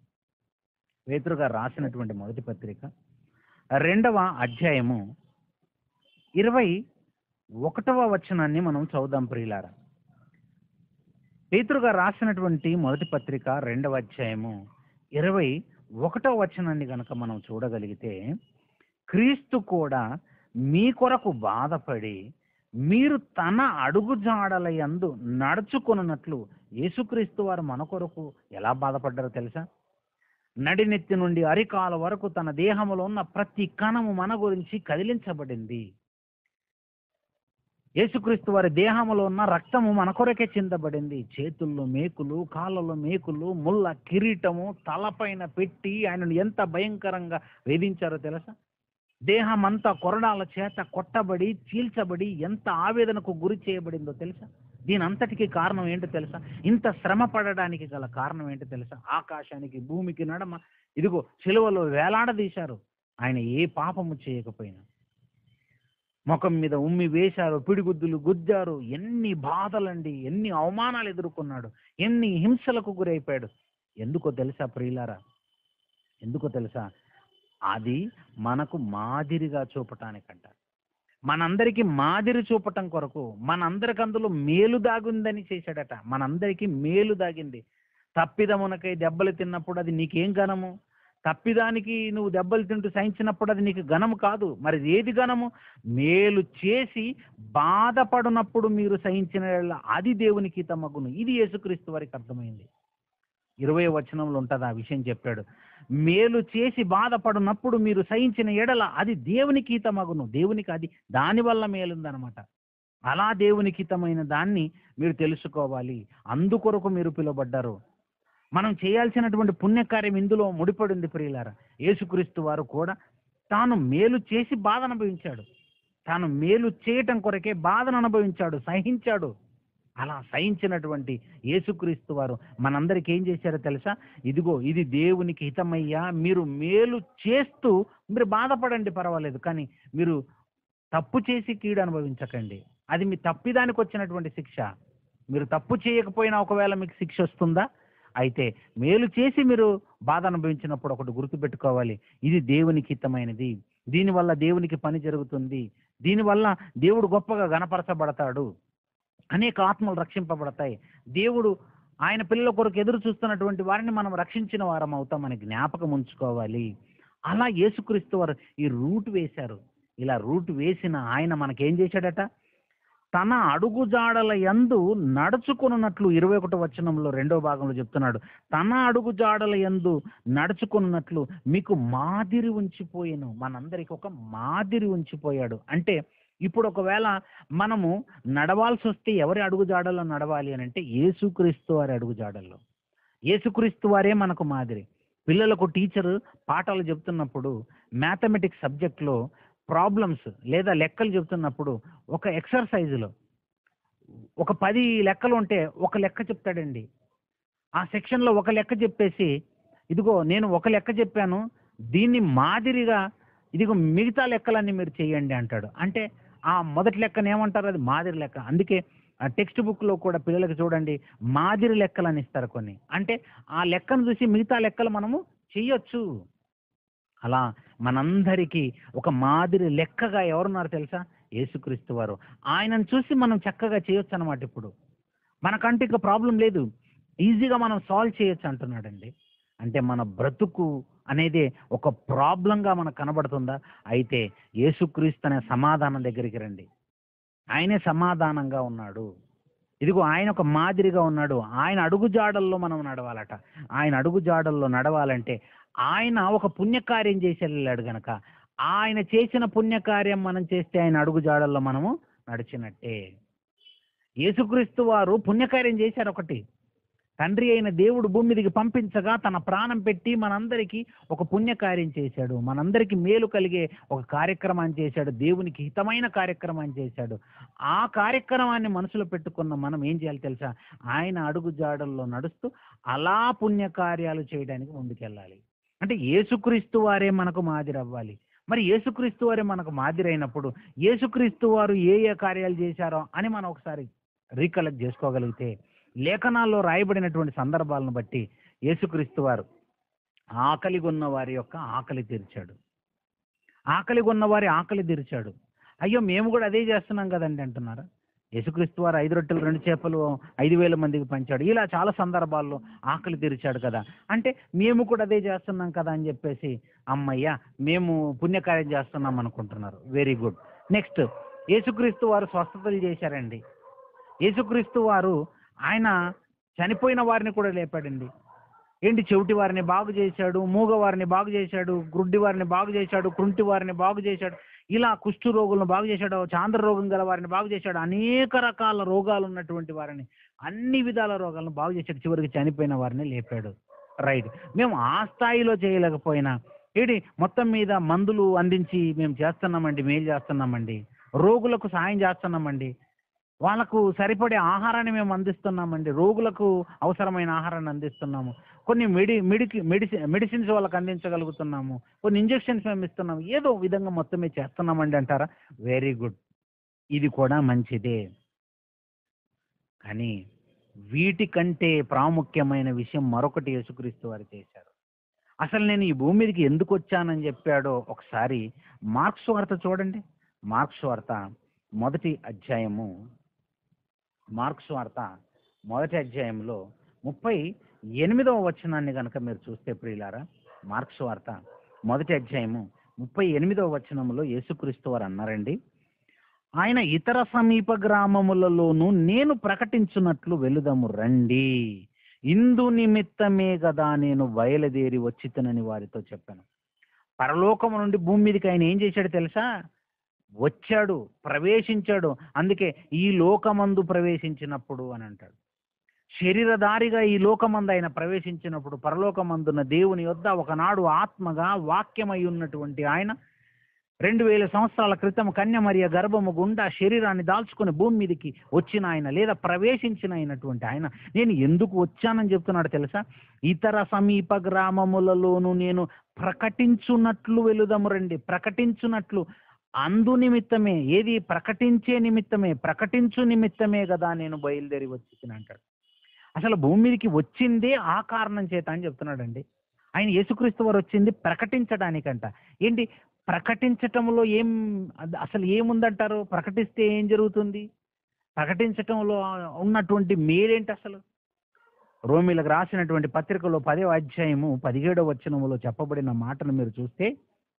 Speaker 1: పేతురు గారు రాసినటువంటి మొదటి పత్రిక రెండవ అధ్యాయము ఇరవై ఒకటవ వచనాన్ని మనం చదువుదాం ప్రియులారా పేతురు గారు రాసినటువంటి మొదటి పత్రిక రెండవ అధ్యాయము ఇరవై ఒకటవ వచనాన్ని గనక మనం చూడగలిగితే క్రీస్తు కూడా మీ కొరకు బాధపడి మీరు తన అడుగుజాడల యందు నడుచుకొనున్నట్లు యేసుక్రీస్తు వారు మన కొరకు ఎలా బాధపడ్డారో తెలుసా నడినెత్తి నుండి అరికాల వరకు తన దేహంలో ఉన్న ప్రతి కణము మన గురించి కదిలించబడింది యేసుక్రీస్తు వారి దేహంలో ఉన్న రక్తము మన కొరకే చిందబడింది చేతుల్లో మేకులు కాళ్ళలో మేకులు ముళ్ళ కిరీటము తలపైన పెట్టి ఆయనను ఎంత భయంకరంగా వేధించారో తెలుసా దేహం అంతా కొరడాల చేత కొట్టబడి చీల్చబడి ఎంత ఆవేదనకు గురి చేయబడిందో తెలుసా దీని అంతటికి కారణం ఏంటో తెలుసా ఇంత శ్రమ పడడానికి గల కారణం ఏంటో తెలుసా ఆకాశానికి భూమికి నడమ ఇదిగో సిలువలో వేలాడదీశారు ఆయన ఏ పాపము చేయకపోయినా ముఖం మీద ఉమ్మి వేశారు పిడిగుద్దులు గుద్దారు ఎన్ని బాధలండి ఎన్ని అవమానాలు ఎదుర్కొన్నాడు ఎన్ని హింసలకు గురైపోయాడు ఎందుకో తెలుసా ప్రియులారా ఎందుకో తెలుసా అది మనకు మాదిరిగా చూపటానికంట మనందరికీ మాదిరి చూపటం కొరకు మనందరికి అందులో మేలు దాగుందని చేశాడట మనందరికీ మేలు దాగింది తప్పిదమునకై దెబ్బలు తిన్నప్పుడు అది నీకేం ఘనము తప్పిదానికి నువ్వు దెబ్బలు తింటూ సహించినప్పుడు అది నీకు ఘనము కాదు మరి ఏది ఘనము మేలు చేసి బాధపడినప్పుడు మీరు సహించిన యెడల అది దేవునికి తమగును ఇది యేసుక్రీస్తు వారికి అర్థమైంది ఇరవై వచనంలో ఉంటుంది ఆ విషయం చెప్పాడు మేలు చేసి బాధపడినప్పుడు మీరు సహించిన ఎడల అది దేవునికి హితమగును దేవునికి అది దానివల్ల మేలుందనమాట అలా దేవునికి హితమైన దాన్ని మీరు తెలుసుకోవాలి అందుకొరకు మీరు పిలువబడ్డారు మనం చేయాల్సినటువంటి పుణ్యకార్యం ఇందులో ముడిపడింది ప్రియులారా యేసుక్రీస్తు వారు కూడా తాను మేలు చేసి బాధ అనుభవించాడు తాను మేలు చేయటం కొరకే బాధను అనుభవించాడు సహించాడు అలా సహించినటువంటి యేసుక్రీస్తు వారు మనందరికి ఏం చేశారో తెలుసా ఇదిగో ఇది దేవునికి హితమయ్యా మీరు మేలు చేస్తూ మీరు బాధపడండి పర్వాలేదు కానీ మీరు తప్పు చేసి కీడు అనుభవించకండి అది మీ తప్పిదానికి వచ్చినటువంటి శిక్ష మీరు తప్పు చేయకపోయినా ఒకవేళ మీకు శిక్ష వస్తుందా అయితే మేలు చేసి మీరు బాధ అనుభవించినప్పుడు ఒకటి గుర్తుపెట్టుకోవాలి ఇది దేవునికి హితమైనది దీనివల్ల దేవునికి పని జరుగుతుంది దీనివల్ల దేవుడు గొప్పగా గణపరచబడతాడు అనేక ఆత్మలు రక్షింపబడతాయి దేవుడు ఆయన పిల్లల కొరకు ఎదురు చూస్తున్నటువంటి వారిని మనం రక్షించిన వారం అవుతామని జ్ఞాపకం ఉంచుకోవాలి అలా యేసుక్రీస్తు వారు ఈ రూట్ వేశారు ఇలా రూట్ వేసిన ఆయన మనకేం చేశాడట తన అడుగుజాడల యందు నడుచుకున్నట్లు ఇరవై ఒకటో వచనంలో రెండో భాగంలో చెప్తున్నాడు తన అడుగుజాడల యందు నడుచుకున్నట్లు మీకు మాదిరి ఉంచిపోయాను మనందరికి ఒక మాదిరి ఉంచిపోయాడు అంటే ఇప్పుడు ఒకవేళ మనము నడవాల్సి వస్తే ఎవరి అడుగుజాడల్లో నడవాలి అని అంటే యేసుక్రీస్తు వారి అడుగుజాడల్లో యేసుక్రీస్తు వారే మనకు మాదిరి పిల్లలకు టీచర్ పాఠాలు చెప్తున్నప్పుడు మ్యాథమెటిక్స్ సబ్జెక్ట్లో ప్రాబ్లమ్స్ లేదా లెక్కలు చెప్తున్నప్పుడు ఒక ఎక్సర్సైజులో ఒక పది లెక్కలు ఉంటే ఒక లెక్క చెప్తాడండి ఆ సెక్షన్లో ఒక లెక్క చెప్పేసి ఇదిగో నేను ఒక లెక్క చెప్పాను దీన్ని మాదిరిగా ఇదిగో మిగతా లెక్కలన్నీ మీరు చేయండి అంటాడు అంటే ఆ మొదటి లెక్కను ఏమంటారు అది మాదిరి లెక్క అందుకే టెక్స్ట్ బుక్లో కూడా పిల్లలకి చూడండి మాదిరి లెక్కలు అని ఇస్తారు కొన్ని అంటే ఆ లెక్కను చూసి మిగతా లెక్కలు మనము చెయ్యొచ్చు అలా మనందరికీ ఒక మాదిరి లెక్కగా ఎవరున్నారు తెలుసా యేసుక్రీస్తు వారు ఆయనను చూసి మనం చక్కగా చేయొచ్చు అనమాట ఇప్పుడు మనకంటే ఇక ప్రాబ్లం లేదు ఈజీగా మనం సాల్వ్ చేయొచ్చు అంటున్నాడండి అంటే మన బ్రతుకు అనేది ఒక ప్రాబ్లంగా మనకు కనబడుతుందా అయితే యేసుక్రీస్తు అనే సమాధానం దగ్గరికి రండి ఆయనే సమాధానంగా ఉన్నాడు ఇదిగో ఆయన ఒక మాదిరిగా ఉన్నాడు ఆయన అడుగుజాడల్లో మనం నడవాలట ఆయన అడుగుజాడల్లో నడవాలంటే ఆయన ఒక పుణ్యకార్యం చేసి వెళ్ళాడు గనక ఆయన చేసిన పుణ్యకార్యం మనం చేస్తే ఆయన అడుగుజాడల్లో మనము నడిచినట్టే యేసుక్రీస్తు వారు పుణ్యకార్యం చేశారు ఒకటి తండ్రి అయిన దేవుడు భూమి మీదకి పంపించగా తన ప్రాణం పెట్టి మనందరికీ ఒక పుణ్యకార్యం చేశాడు మనందరికీ మేలు కలిగే ఒక కార్యక్రమాన్ని చేశాడు దేవునికి హితమైన కార్యక్రమాన్ని చేశాడు ఆ కార్యక్రమాన్ని మనసులో పెట్టుకున్న మనం ఏం చేయాలి తెలుసా ఆయన అడుగు జాడల్లో నడుస్తూ అలా పుణ్యకార్యాలు చేయడానికి ముందుకెళ్ళాలి అంటే యేసుక్రీస్తు వారే మనకు మాదిరి అవ్వాలి మరి యేసుక్రీస్తు వారే మనకు మాదిరి అయినప్పుడు యేసుక్రీస్తు వారు ఏ ఏ కార్యాలు చేశారో అని మనం ఒకసారి రీకలెక్ట్ చేసుకోగలిగితే లేఖనాల్లో రాయబడినటువంటి సందర్భాలను బట్టి యేసుక్రీస్తు వారు ఆకలి ఉన్న వారి యొక్క ఆకలి తీర్చాడు ఆకలి ఉన్న వారి ఆకలి తీర్చాడు అయ్యో మేము కూడా అదే చేస్తున్నాం కదండి అంటున్నారా యేసుక్రీస్తు వారు ఐదు రొట్టెలు రెండు చేపలు ఐదు వేల మందికి పంచాడు ఇలా చాలా సందర్భాల్లో ఆకలి తీర్చాడు కదా అంటే మేము కూడా అదే చేస్తున్నాం కదా అని చెప్పేసి అమ్మయ్య మేము పుణ్యకార్యం చేస్తున్నాం అనుకుంటున్నారు వెరీ గుడ్ నెక్స్ట్ యేసుక్రీస్తు వారు స్వస్థతలు చేశారండి యేసుక్రీస్తు వారు ఆయన చనిపోయిన వారిని కూడా లేపాడండి ఏంటి చెవిటి వారిని బాగు చేశాడు మూగ వారిని బాగు చేశాడు గుడ్డి వారిని బాగు చేశాడు కుంటి వారిని బాగు చేశాడు ఇలా కుష్టు రోగులను బాగు చేశాడు చాంద్ర రోగం గల వారిని బాగు చేశాడు అనేక రకాల రోగాలు ఉన్నటువంటి వారిని అన్ని విధాల రోగాలను బాగు చేశాడు చివరికి చనిపోయిన వారిని లేపాడు రైట్ మేము ఆ స్థాయిలో చేయలేకపోయినా ఏంటి మొత్తం మీద మందులు అందించి మేము చేస్తున్నామండి మేలు చేస్తున్నామండి రోగులకు సాయం చేస్తున్నామండి వాళ్ళకు సరిపడే ఆహారాన్ని మేము అందిస్తున్నామండి రోగులకు అవసరమైన ఆహారాన్ని అందిస్తున్నాము కొన్ని మెడి మెడికి మెడిసిన్ మెడిసిన్స్ వాళ్ళకి అందించగలుగుతున్నాము కొన్ని ఇంజెక్షన్స్ మేము ఇస్తున్నాము ఏదో విధంగా మొత్తమే చేస్తున్నామండి అంటారా వెరీ గుడ్ ఇది కూడా మంచిదే కానీ వీటికంటే ప్రాముఖ్యమైన విషయం మరొకటి యేసుక్రీస్తు వారు చేశారు అసలు నేను ఈ భూమి మీదకి ఎందుకు వచ్చానని చెప్పాడో ఒకసారి మార్క్స్ వార్త చూడండి మార్క్స్ వార్త మొదటి అధ్యాయము మార్క్స్ వార్త మొదటి అధ్యాయంలో ముప్పై ఎనిమిదవ వచనాన్ని కనుక మీరు చూస్తే ప్రియులారా మార్క్స్ వార్త మొదటి అధ్యాయము ముప్పై ఎనిమిదవ వచనంలో యేసుక్రీస్తు వారు అన్నారండి ఆయన ఇతర సమీప గ్రామములలోనూ నేను ప్రకటించున్నట్లు వెలుదము రండి ఇందు నిమిత్తమే కదా నేను బయలుదేరి వచ్చితనని వారితో చెప్పాను పరలోకము నుండి భూమి మీదకి ఆయన ఏం చేశాడు తెలుసా వచ్చాడు ప్రవేశించాడు అందుకే ఈ లోకమందు ప్రవేశించినప్పుడు అని అంటాడు శరీరధారిగా ఈ లోకమందు ఆయన ప్రవేశించినప్పుడు పరలోకమందున్న దేవుని యొద్ద ఒకనాడు ఆత్మగా వాక్యమై ఉన్నటువంటి ఆయన రెండు వేల సంవత్సరాల క్రితం కన్యమరియ గర్భము గుండా శరీరాన్ని దాల్చుకుని భూమి మీదకి వచ్చిన ఆయన లేదా ప్రవేశించిన అయినటువంటి ఆయన నేను ఎందుకు వచ్చానని చెప్తున్నాడు తెలుసా ఇతర సమీప గ్రామములలోను నేను ప్రకటించున్నట్లు వెలుదము రండి ప్రకటించున్నట్లు అందు నిమిత్తమే ఏది ప్రకటించే నిమిత్తమే ప్రకటించు నిమిత్తమే కదా నేను బయలుదేరి వచ్చి అంటాడు అసలు భూమి మీదకి వచ్చిందే ఆ కారణం చేత అని చెప్తున్నాడండి ఆయన యేసుక్రీస్తు వారు వచ్చింది ప్రకటించడానికంట ఏంటి ప్రకటించటంలో ఏం అద- అసలు ఏముందంటారు ప్రకటిస్తే ఏం జరుగుతుంది ప్రకటించటంలో ఉన్నటువంటి మేలేంటి అసలు రోమిలకు రాసినటువంటి పత్రికలో పదో అధ్యాయము పదిహేడవ వచనములో చెప్పబడిన మాటను మీరు చూస్తే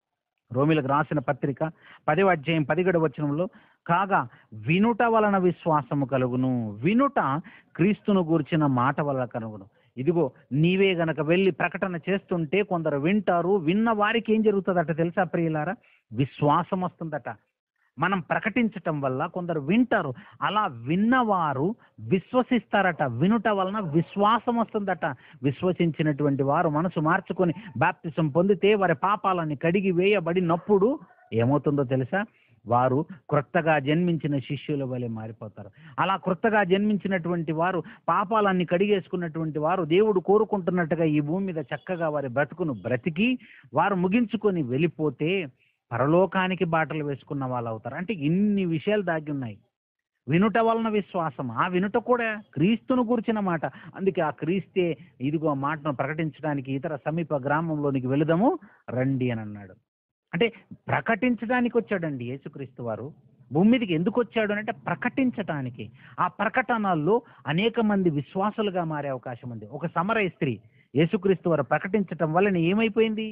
Speaker 1: రోమిలకు రాసిన పత్రిక పదో అధ్యాయం పదిహేడవ వచనంలో కాగా వినుట వలన విశ్వాసము కలుగును వినుట క్రీస్తును గూర్చిన మాట వలన కలుగును ఇదిగో నీవే గనక వెళ్ళి ప్రకటన చేస్తుంటే కొందరు వింటారు విన్న వారికి ఏం జరుగుతుందట తెలుసా ప్రియులారా విశ్వాసం వస్తుందట మనం ప్రకటించటం వల్ల కొందరు వింటారు అలా విన్నవారు విశ్వసిస్తారట వినుట వలన విశ్వాసం వస్తుందట విశ్వసించినటువంటి వారు మనసు మార్చుకొని బాప్తిసం పొందితే వారి పాపాలని కడిగి వేయబడినప్పుడు ఏమవుతుందో తెలుసా వారు క్రొత్తగా జన్మించిన శిష్యుల వలె మారిపోతారు అలా క్రొత్తగా జన్మించినటువంటి వారు పాపాలన్నీ కడిగేసుకున్నటువంటి వారు దేవుడు కోరుకుంటున్నట్టుగా ఈ భూమి మీద చక్కగా వారి బ్రతుకును బ్రతికి వారు ముగించుకొని వెళ్ళిపోతే పరలోకానికి బాటలు వేసుకున్న వాళ్ళు అవుతారు అంటే ఇన్ని విషయాలు దాగి ఉన్నాయి వినుట వలన విశ్వాసం ఆ వినుట కూడా క్రీస్తును కూర్చిన మాట అందుకే ఆ క్రీస్తే ఇదిగో ఆ మాటను ప్రకటించడానికి ఇతర సమీప గ్రామంలోనికి వెళుదాము రండి అని అన్నాడు అంటే ప్రకటించడానికి వచ్చాడండి యేసుక్రీస్తు వారు భూమి మీదకి ఎందుకు వచ్చాడు అని అంటే ప్రకటించటానికి ఆ ప్రకటనల్లో అనేక మంది విశ్వాసులుగా మారే అవకాశం ఉంది ఒక సమరయ స్త్రీ యేసుక్రీస్తు వారు ప్రకటించటం వలన ఏమైపోయింది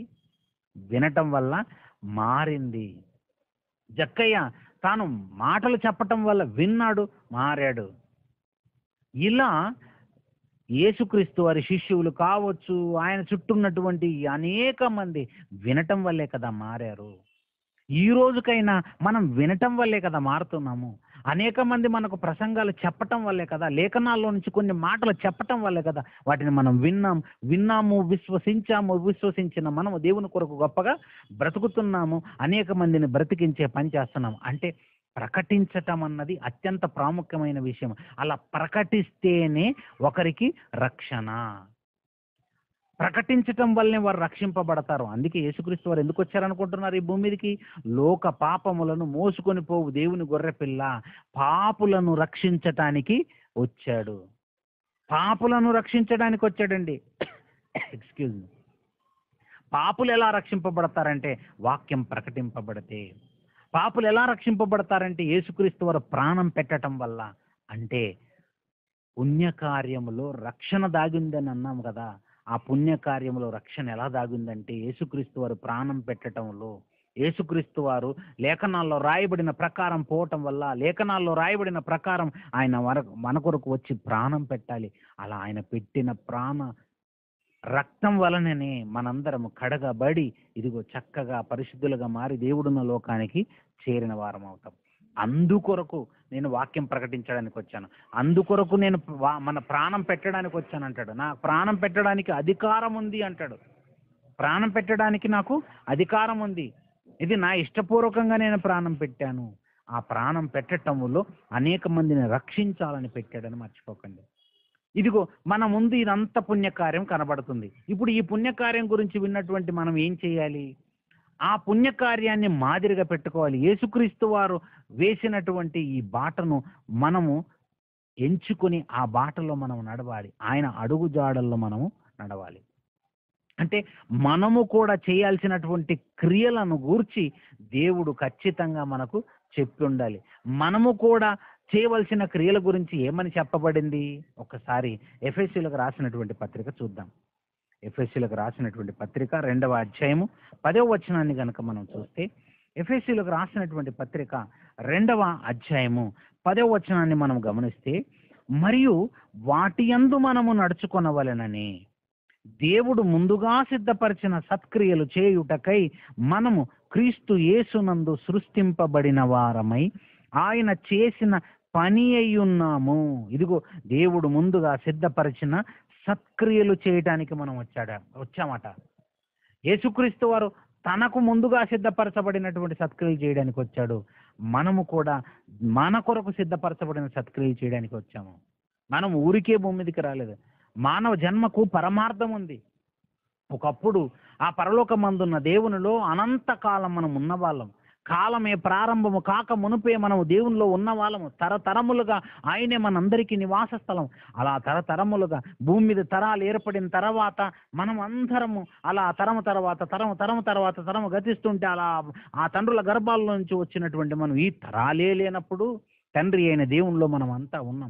Speaker 1: వినటం వల్ల మారింది జక్కయ్య తాను మాటలు చెప్పటం వల్ల విన్నాడు మారాడు ఇలా యేసుక్రీస్తు వారి శిష్యులు కావచ్చు ఆయన చుట్టూ ఉన్నటువంటి అనేక మంది వినటం వల్లే కదా మారారు ఈ రోజుకైనా మనం వినటం వల్లే కదా మారుతున్నాము అనేక మంది మనకు ప్రసంగాలు చెప్పటం వల్లే కదా లేఖనాల్లో నుంచి కొన్ని మాటలు చెప్పటం వల్లే కదా వాటిని మనం విన్నాం విన్నాము విశ్వసించాము విశ్వసించిన మనము దేవుని కొరకు గొప్పగా బ్రతుకుతున్నాము అనేక మందిని బ్రతికించే పని చేస్తున్నాము అంటే ప్రకటించటం అన్నది అత్యంత ప్రాముఖ్యమైన విషయం అలా ప్రకటిస్తేనే ఒకరికి రక్షణ ప్రకటించటం వల్లనే వారు రక్షింపబడతారు అందుకే యేసుక్రీస్తు వారు ఎందుకు వచ్చారనుకుంటున్నారు ఈ భూమి మీదకి లోక పాపములను మోసుకొని పోవు దేవుని గొర్రెపిల్ల పాపులను రక్షించటానికి వచ్చాడు పాపులను రక్షించడానికి వచ్చాడండి ఎక్స్క్యూజ్ మీ పాపులు ఎలా రక్షింపబడతారంటే వాక్యం ప్రకటింపబడితే పాపులు ఎలా రక్షింపబడతారంటే యేసుక్రీస్తు వారు ప్రాణం పెట్టడం వల్ల అంటే పుణ్యకార్యములో రక్షణ దాగిందని అన్నాం కదా ఆ పుణ్యకార్యములో రక్షణ ఎలా దాగిందంటే యేసుక్రీస్తు వారు ప్రాణం పెట్టడంలో యేసుక్రీస్తు వారు లేఖనాల్లో రాయబడిన ప్రకారం పోవటం వల్ల లేఖనాల్లో రాయబడిన ప్రకారం ఆయన మన మన కొరకు వచ్చి ప్రాణం పెట్టాలి అలా ఆయన పెట్టిన ప్రాణ రక్తం వలననే మనందరము కడగబడి ఇదిగో చక్కగా పరిశుద్ధులుగా మారి దేవుడున్న లోకానికి చేరిన వారం అవుతాం అందుకొరకు నేను వాక్యం ప్రకటించడానికి వచ్చాను అందుకొరకు నేను వా- మన ప్రాణం పెట్టడానికి వచ్చాను అంటాడు నా ప్రాణం పెట్టడానికి అధికారం ఉంది అంటాడు ప్రాణం పెట్టడానికి నాకు అధికారం ఉంది ఇది నా ఇష్టపూర్వకంగా నేను ప్రాణం పెట్టాను ఆ ప్రాణం పెట్టటములో అనేక మందిని రక్షించాలని పెట్టాడని మర్చిపోకండి ఇదిగో మన ముందు ఇదంతా పుణ్యకార్యం కనబడుతుంది ఇప్పుడు ఈ పుణ్యకార్యం గురించి విన్నటువంటి మనం ఏం చేయాలి ఆ పుణ్యకార్యాన్ని మాదిరిగా పెట్టుకోవాలి యేసుక్రీస్తు వారు వేసినటువంటి ఈ బాటను మనము ఎంచుకొని ఆ బాటలో మనం నడవాలి ఆయన అడుగు జాడల్లో మనము నడవాలి అంటే మనము కూడా చేయాల్సినటువంటి క్రియలను గూర్చి దేవుడు ఖచ్చితంగా మనకు చెప్పి ఉండాలి మనము కూడా చేయవలసిన క్రియల గురించి ఏమని చెప్పబడింది ఒకసారి ఎఫ్ఎస్సీలకు రాసినటువంటి పత్రిక చూద్దాం ఎఫ్ఎస్సీలకు రాసినటువంటి పత్రిక రెండవ అధ్యాయము పదవ వచనాన్ని గనక మనం చూస్తే ఎఫ్ఎస్సీలకు రాసినటువంటి పత్రిక రెండవ అధ్యాయము పదవ వచనాన్ని మనం గమనిస్తే మరియు వాటి యందు మనము నడుచుకొనవలెనని దేవుడు ముందుగా సిద్ధపరిచిన సత్క్రియలు చేయుటకై మనము క్రీస్తు యేసునందు సృష్టింపబడిన వారమై ఆయన చేసిన పని అయ్యున్నాము ఇదిగో దేవుడు ముందుగా సిద్ధపరిచిన సత్క్రియలు చేయటానికి మనం వచ్చాడా వచ్చామట యేసుక్రీస్తు వారు తనకు ముందుగా సిద్ధపరచబడినటువంటి సత్క్రియలు చేయడానికి వచ్చాడు మనము కూడా మన కొరకు సిద్ధపరచబడిన సత్క్రియలు చేయడానికి వచ్చాము మనం ఊరికే భూమి మీదకి రాలేదు మానవ జన్మకు పరమార్థం ఉంది ఒకప్పుడు ఆ పరలోకమందున్న దేవునిలో అనంతకాలం మనం ఉన్నవాళ్ళం కాలమే ప్రారంభము కాక మునుపే మనము దేవునిలో ఉన్న వాళ్ళము తరతరములుగా ఆయనే మనందరికీ నివాస స్థలం అలా తరతరములుగా భూమి మీద తరాలు ఏర్పడిన తర్వాత మనం అందరము అలా తరము తర్వాత తరము తరము తర్వాత తరము గతిస్తుంటే అలా ఆ తండ్రుల గర్భాల నుంచి వచ్చినటువంటి మనం ఈ తరాలే లేనప్పుడు తండ్రి అయిన దేవునిలో మనం అంతా ఉన్నాం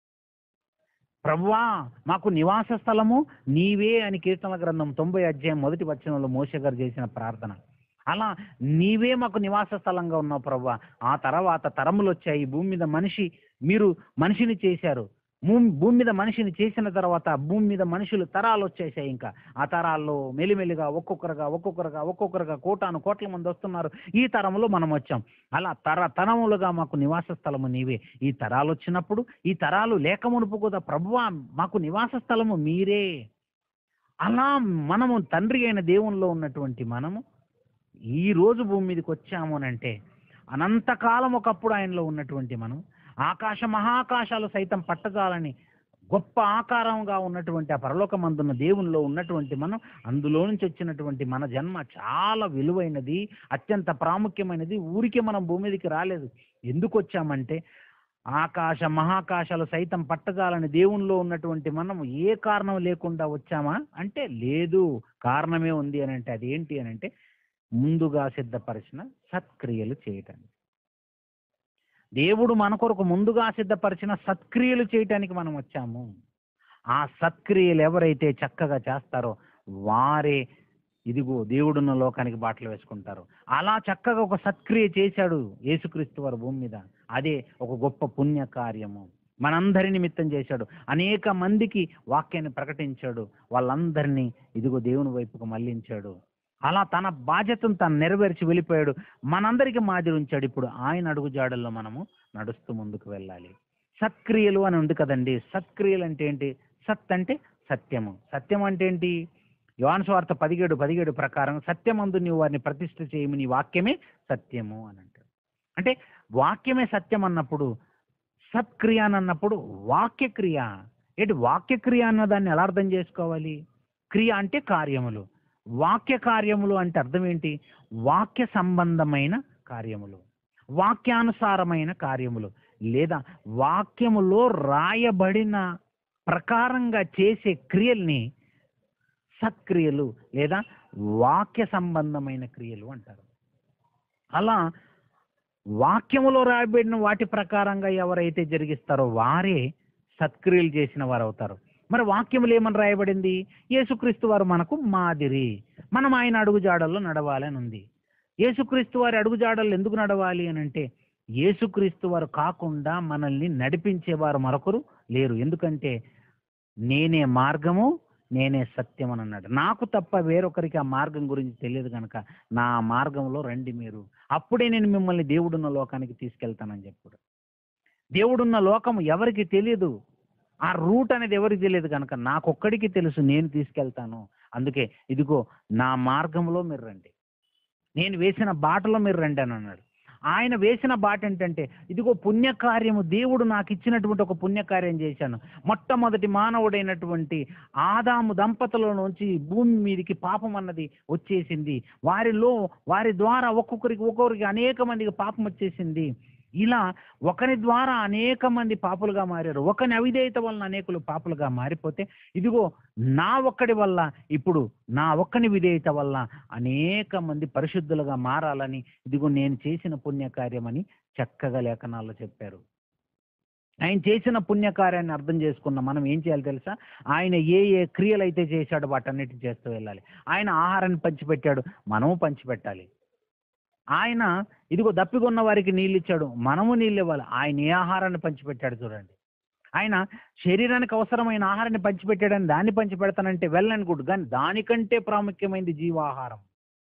Speaker 1: ప్రభువా మాకు నివాస స్థలము నీవే అని కీర్తనల గ్రంథం తొంభై అధ్యాయం మొదటి వచనంలో మోసే గారు చేసిన ప్రార్థన అలా నీవే మాకు నివాస స్థలంగా ఉన్నావు ప్రభు ఆ తర్వాత తరములు వచ్చాయి భూమి మీద మనిషి మీరు మనిషిని చేశారు భూమి భూమి మీద మనిషిని చేసిన తర్వాత భూమి మీద మనుషులు తరాలు వచ్చేసాయి ఇంకా ఆ తరాల్లో మెల్లిమెల్లిగా ఒక్కొక్కరుగా ఒక్కొక్కరుగా ఒక్కొక్కరుగా కోటాను కోట్ల మంది వస్తున్నారు ఈ తరంలో మనం వచ్చాం అలా తర తరములుగా మాకు నివాస స్థలము నీవే ఈ తరాలు వచ్చినప్పుడు ఈ తరాలు లేక మునుపు కూడా ప్రభువా మాకు నివాస స్థలము మీరే అలా మనము తండ్రి అయిన దేవునిలో ఉన్నటువంటి మనము ఈ రోజు భూమి మీదకి వచ్చాము అని అంటే అనంతకాలం ఒకప్పుడు ఆయనలో ఉన్నటువంటి మనం ఆకాశ మహాకాశాలు సైతం పట్టజాలని గొప్ప ఆకారంగా ఉన్నటువంటి ఆ పరలోకమందున్న దేవునిలో ఉన్నటువంటి మనం అందులో నుంచి వచ్చినటువంటి మన జన్మ చాలా విలువైనది అత్యంత ప్రాముఖ్యమైనది ఊరికే మనం భూమి మీదకి రాలేదు ఎందుకు వచ్చామంటే ఆకాశ మహాకాశాలు సైతం పట్టజాలని దేవునిలో ఉన్నటువంటి మనం ఏ కారణం లేకుండా వచ్చామా అంటే లేదు కారణమే ఉంది అని అంటే అదేంటి అని అంటే ముందుగా సిద్ధపరిచిన సత్క్రియలు చేయటానికి దేవుడు మన కొరకు ముందుగా సిద్ధపరిచిన సత్క్రియలు చేయటానికి మనం వచ్చాము ఆ సత్క్రియలు ఎవరైతే చక్కగా చేస్తారో వారే ఇదిగో దేవుడున్న లోకానికి బాటలు వేసుకుంటారు అలా చక్కగా ఒక సత్క్రియ చేశాడు యేసుక్రీస్తు వారు భూమి మీద అదే ఒక గొప్ప పుణ్య కార్యము మనందరి నిమిత్తం చేశాడు అనేక మందికి వాక్యాన్ని ప్రకటించాడు వాళ్ళందరినీ ఇదిగో దేవుని వైపుకు మళ్ళించాడు అలా తన బాధ్యతను తను నెరవేర్చి వెళ్ళిపోయాడు మనందరికీ మాదిరి ఉంచాడు ఇప్పుడు ఆయన అడుగుజాడల్లో మనము నడుస్తూ ముందుకు వెళ్ళాలి సత్క్రియలు అని ఉంది కదండి సత్క్రియలు అంటే ఏంటి సత్ అంటే సత్యము సత్యం అంటే ఏంటి యోహాను స్వార్థ పదిహేడు పదిహేడు ప్రకారం సత్యమందు నీవు వారిని ప్రతిష్ఠ చేయము నీ వాక్యమే సత్యము అని అంటాడు అంటే వాక్యమే సత్యం అన్నప్పుడు సత్క్రియ అని అన్నప్పుడు వాక్యక్రియ ఏంటి వాక్యక్రియ అన్న దాన్ని ఎలా అర్థం చేసుకోవాలి క్రియ అంటే కార్యములు వాక్య కార్యములు అంటే అర్థం ఏంటి వాక్య సంబంధమైన కార్యములు వాక్యానుసారమైన కార్యములు లేదా వాక్యములో రాయబడిన ప్రకారంగా చేసే క్రియల్ని సత్క్రియలు లేదా వాక్య సంబంధమైన క్రియలు అంటారు అలా వాక్యములో రాయబడిన వాటి ప్రకారంగా ఎవరైతే జరిగిస్తారో వారే సత్క్రియలు చేసిన వారు అవుతారు మరి వాక్యములు ఏమని రాయబడింది యేసుక్రీస్తు వారు మనకు మాదిరి మనం ఆయన అడుగుజాడల్లో నడవాలని ఉంది యేసుక్రీస్తు వారి అడుగుజాడల్లో ఎందుకు నడవాలి అని అంటే యేసుక్రీస్తు వారు కాకుండా మనల్ని నడిపించేవారు మరొకరు లేరు ఎందుకంటే నేనే మార్గము నేనే సత్యం అని అన్నాడు నాకు తప్ప వేరొకరికి ఆ మార్గం గురించి తెలియదు కనుక నా మార్గంలో రండి మీరు అప్పుడే నేను మిమ్మల్ని దేవుడున్న లోకానికి తీసుకెళ్తానని చెప్పాడు దేవుడున్న లోకం ఎవరికి తెలియదు ఆ రూట్ అనేది ఎవరికి తెలియదు కనుక నాకొక్కడికి తెలుసు నేను తీసుకెళ్తాను అందుకే ఇదిగో నా మార్గంలో మీరు రండి నేను వేసిన బాటలో మీరు రండి అని అన్నాడు ఆయన వేసిన బాట ఏంటంటే ఇదిగో పుణ్యకార్యము దేవుడు నాకు ఇచ్చినటువంటి ఒక పుణ్యకార్యం చేశాను మొట్టమొదటి మానవుడైనటువంటి ఆదాము దంపతుల నుంచి భూమి మీదకి పాపం అన్నది వచ్చేసింది వారిలో వారి ద్వారా ఒక్కొక్కరికి ఒక్కొక్కరికి అనేక మందికి పాపం వచ్చేసింది ఇలా ఒకరి ద్వారా అనేక మంది పాపులుగా మారారు ఒకని అవిధేయత వలన అనేకులు పాపులుగా మారిపోతే ఇదిగో నా ఒక్కడి వల్ల ఇప్పుడు నా ఒక్కని విధేయత వల్ల అనేక మంది పరిశుద్ధులుగా మారాలని ఇదిగో నేను చేసిన పుణ్యకార్యమని చక్కగా లేఖనాల్లో చెప్పారు ఆయన చేసిన పుణ్యకార్యాన్ని అర్థం చేసుకున్న మనం ఏం చేయాలి తెలుసా ఆయన ఏ ఏ క్రియలు అయితే చేశాడో వాటన్నిటిని చేస్తూ వెళ్ళాలి ఆయన ఆహారాన్ని పంచిపెట్టాడు మనము పంచిపెట్టాలి ఆయన ఇదిగో దప్పికొన్న వారికి నీళ్ళు ఇచ్చాడు మనము నీళ్ళు ఇవ్వాలి ఆయన ఏ ఆహారాన్ని పంచిపెట్టాడు చూడండి ఆయన శరీరానికి అవసరమైన ఆహారాన్ని పంచిపెట్టాడని దాన్ని పంచిపెడతానంటే వెల్ అండ్ గుడ్ కానీ దానికంటే ప్రాముఖ్యమైనది జీవాహారం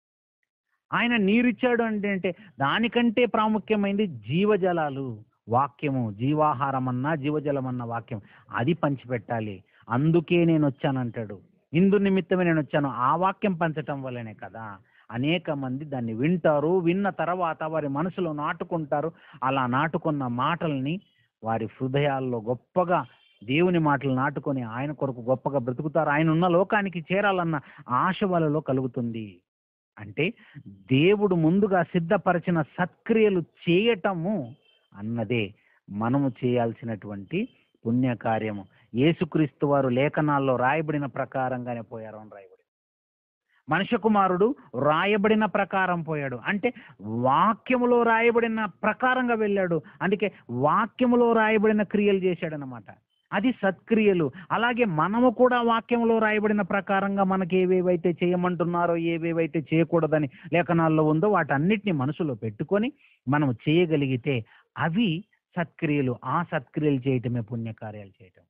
Speaker 1: ఆయన నీరిచ్చాడు అంటే అంటే దానికంటే ప్రాముఖ్యమైనది జీవజలాలు వాక్యము జీవాహారం అన్నా జీవజలం అన్న వాక్యం అది పంచిపెట్టాలి అందుకే నేను వచ్చానంటాడు ఇందు నిమిత్తమే నేను వచ్చాను ఆ వాక్యం పంచటం వల్లనే కదా అనేక మంది దాన్ని వింటారు విన్న తర్వాత వారి మనసులో నాటుకుంటారు అలా నాటుకున్న మాటల్ని వారి హృదయాల్లో గొప్పగా దేవుని మాటలు నాటుకొని ఆయన కొరకు గొప్పగా బ్రతుకుతారు ఆయన ఉన్న లోకానికి చేరాలన్న ఆశ వాళ్ళలో కలుగుతుంది అంటే దేవుడు ముందుగా సిద్ధపరిచిన సత్క్రియలు చేయటము అన్నదే మనము చేయాల్సినటువంటి పుణ్యకార్యము యేసుక్రీస్తు వారు లేఖనాల్లో రాయబడిన ప్రకారంగానే పోయారు అని రాయబడి మనుష్య కుమారుడు రాయబడిన ప్రకారం పోయాడు అంటే వాక్యములో రాయబడిన ప్రకారంగా వెళ్ళాడు అందుకే వాక్యములో రాయబడిన క్రియలు చేశాడు అనమాట అది సత్క్రియలు అలాగే మనము కూడా వాక్యంలో రాయబడిన ప్రకారంగా మనకి ఏవేవైతే చేయమంటున్నారో ఏవేవైతే చేయకూడదని లేఖనాల్లో ఉందో వాటన్నిటిని మనసులో పెట్టుకొని మనం చేయగలిగితే అవి సత్క్రియలు ఆ సత్క్రియలు చేయటమే పుణ్యకార్యాలు చేయటం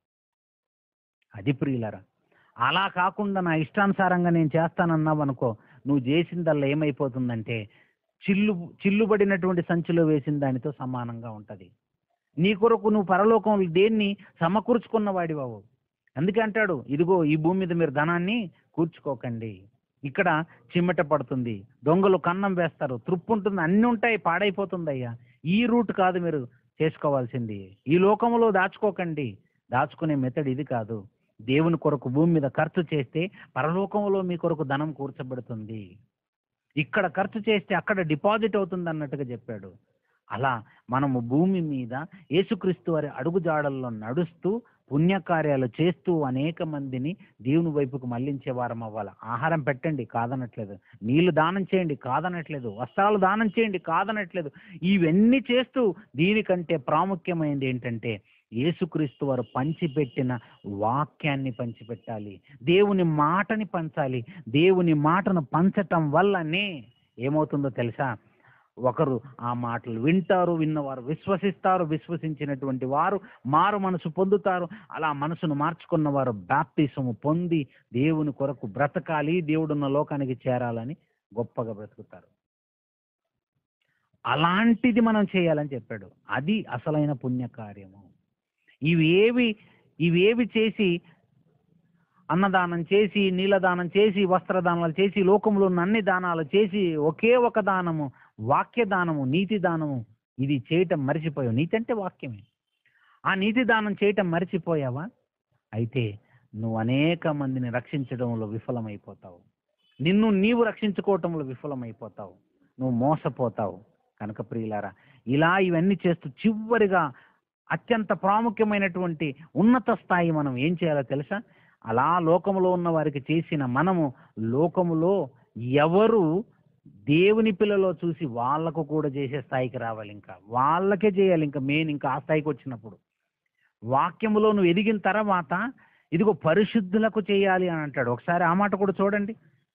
Speaker 1: అది ప్రియులరా అలా కాకుండా నా ఇష్టానుసారంగా నేను చేస్తానన్నావు అనుకో నువ్వు చేసిందల్లా ఏమైపోతుందంటే చిల్లు చిల్లుబడినటువంటి సంచిలో వేసిన దానితో సమానంగా ఉంటది నీ కొరకు నువ్వు పరలోకం దేన్ని సమకూర్చుకున్న వాడివావు అందుకే అంటాడు ఇదిగో ఈ భూమి మీద మీరు ధనాన్ని కూర్చుకోకండి ఇక్కడ చిమ్మట పడుతుంది దొంగలు కన్నం వేస్తారు తృప్పు ఉంటుంది అన్ని ఉంటాయి పాడైపోతుంది అయ్యా ఈ రూట్ కాదు మీరు చేసుకోవాల్సింది ఈ లోకంలో దాచుకోకండి దాచుకునే మెథడ్ ఇది కాదు దేవుని కొరకు భూమి మీద ఖర్చు చేస్తే పరలోకంలో మీ కొరకు ధనం కూర్చబడుతుంది ఇక్కడ ఖర్చు చేస్తే అక్కడ డిపాజిట్ అవుతుంది అన్నట్టుగా చెప్పాడు అలా మనము భూమి మీద యేసుక్రీస్తు వారి అడుగుజాడల్లో నడుస్తూ పుణ్యకార్యాలు చేస్తూ అనేక మందిని దేవుని వైపుకు మళ్లించే వారం అవ్వాలి ఆహారం పెట్టండి కాదనట్లేదు నీళ్లు దానం చేయండి కాదనట్లేదు వస్త్రాలు దానం చేయండి కాదనట్లేదు ఇవన్నీ చేస్తూ దీనికంటే ప్రాముఖ్యమైనది ఏంటంటే యేసుక్రీస్తు వారు పంచిపెట్టిన వాక్యాన్ని పంచిపెట్టాలి దేవుని మాటని పంచాలి దేవుని మాటను పంచటం వల్లనే ఏమవుతుందో తెలుసా ఒకరు ఆ మాటలు వింటారు విన్నవారు విశ్వసిస్తారు విశ్వసించినటువంటి వారు మారు మనసు పొందుతారు అలా మనసును మార్చుకున్న వారు బాప్తిసము పొంది దేవుని కొరకు బ్రతకాలి దేవుడున్న లోకానికి చేరాలని గొప్పగా బ్రతుకుతారు అలాంటిది మనం చేయాలని చెప్పాడు అది అసలైన పుణ్యకార్యము ఇవేవి ఇవేవి చేసి అన్నదానం చేసి నీలదానం చేసి వస్త్రదానాలు చేసి లోకంలో ఉన్న అన్ని దానాలు చేసి ఒకే ఒక దానము వాక్య దానము నీతి దానము ఇది చేయటం మర్చిపోయావు నీతి అంటే వాక్యమే ఆ నీతి దానం చేయటం మర్చిపోయావా అయితే నువ్వు అనేక మందిని రక్షించడంలో విఫలమైపోతావు నిన్ను నీవు రక్షించుకోవటంలో విఫలమైపోతావు నువ్వు మోసపోతావు కనుక ప్రియులారా ఇలా ఇవన్నీ చేస్తూ చివరిగా అత్యంత ప్రాముఖ్యమైనటువంటి ఉన్నత స్థాయి మనం ఏం చేయాలో తెలుసా అలా లోకములో ఉన్న వారికి చేసిన మనము లోకములో ఎవరు దేవుని పిల్లలో చూసి వాళ్ళకు కూడా చేసే స్థాయికి రావాలి ఇంకా వాళ్ళకే చేయాలి ఇంకా మెయిన్ ఇంకా ఆ స్థాయికి వచ్చినప్పుడు వాక్యములో నువ్వు ఎదిగిన తర్వాత ఇదిగో పరిశుద్ధులకు చేయాలి అని అంటాడు ఒకసారి ఆ మాట కూడా చూడండి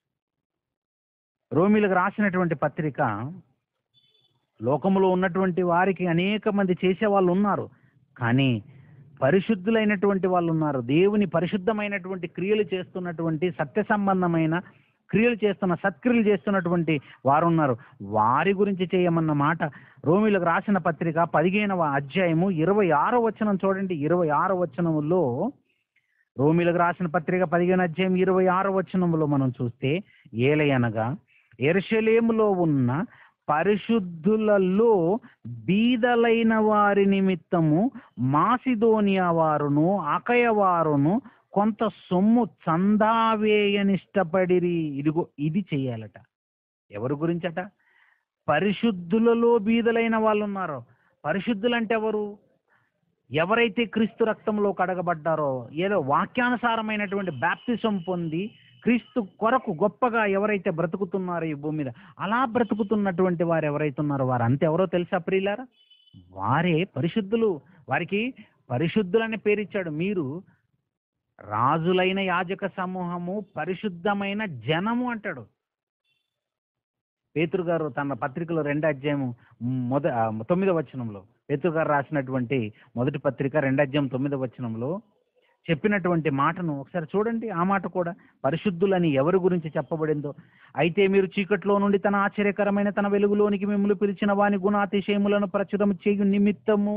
Speaker 1: రోమిలకు రాసినటువంటి పత్రిక లోకములో ఉన్నటువంటి వారికి అనేక మంది చేసే వాళ్ళు ఉన్నారు కానీ పరిశుద్ధులైనటువంటి వాళ్ళు ఉన్నారు దేవుని పరిశుద్ధమైనటువంటి క్రియలు చేస్తున్నటువంటి సత్య సంబంధమైన క్రియలు చేస్తున్న సత్క్రియలు చేస్తున్నటువంటి వారు ఉన్నారు వారి గురించి చేయమన్న మాట రోమిలకు రాసిన పత్రిక పదిహేనవ అధ్యాయము ఇరవై ఆరో వచనం చూడండి ఇరవై ఆరో వచనములో రోమిలకు రాసిన పత్రిక పదిహేను అధ్యాయం ఇరవై ఆరో వచనములో మనం చూస్తే ఏలయనగా ఎరుషలేములో ఉన్న పరిశుద్ధులలో బీదలైన వారి నిమిత్తము మాసిదోనియా వారును అకయ వారును కొంత సొమ్ము చందావేయనిష్టపడిరి ఇదిగో ఇది చెయ్యాలట ఎవరి గురించట పరిశుద్ధులలో బీదలైన వాళ్ళు ఉన్నారు పరిశుద్ధులంటే ఎవరు ఎవరైతే క్రీస్తు రక్తంలో కడగబడ్డారో ఏదో వాక్యానుసారమైనటువంటి బ్యాప్తిసం పొంది క్రీస్తు కొరకు గొప్పగా ఎవరైతే బ్రతుకుతున్నారో ఈ భూమి మీద అలా బ్రతుకుతున్నటువంటి వారు ఎవరైతే ఉన్నారో వారు అంతే ఎవరో తెలుసా ప్రియులారా వారే పరిశుద్ధులు వారికి పరిశుద్ధులని పేరిచ్చాడు మీరు రాజులైన యాజక సమూహము పరిశుద్ధమైన జనము అంటాడు పేతురు గారు తన పత్రికలో రెండో అధ్యాయము మొద ఆ, తొమ్మిదో వచనంలో పేతురు గారు రాసినటువంటి మొదటి పత్రిక రెండో అధ్యాయం తొమ్మిదో వచనంలో చెప్పినటువంటి మాటను ఒకసారి చూడండి ఆ మాట కూడా పరిశుద్ధులని ఎవరి గురించి చెప్పబడిందో అయితే మీరు చీకట్లో నుండి తన ఆశ్చర్యకరమైన తన వెలుగులోనికి మిమ్మల్ని పిలిచిన వాని గుణాతిశయములను ప్రచురం చేయు నిమిత్తము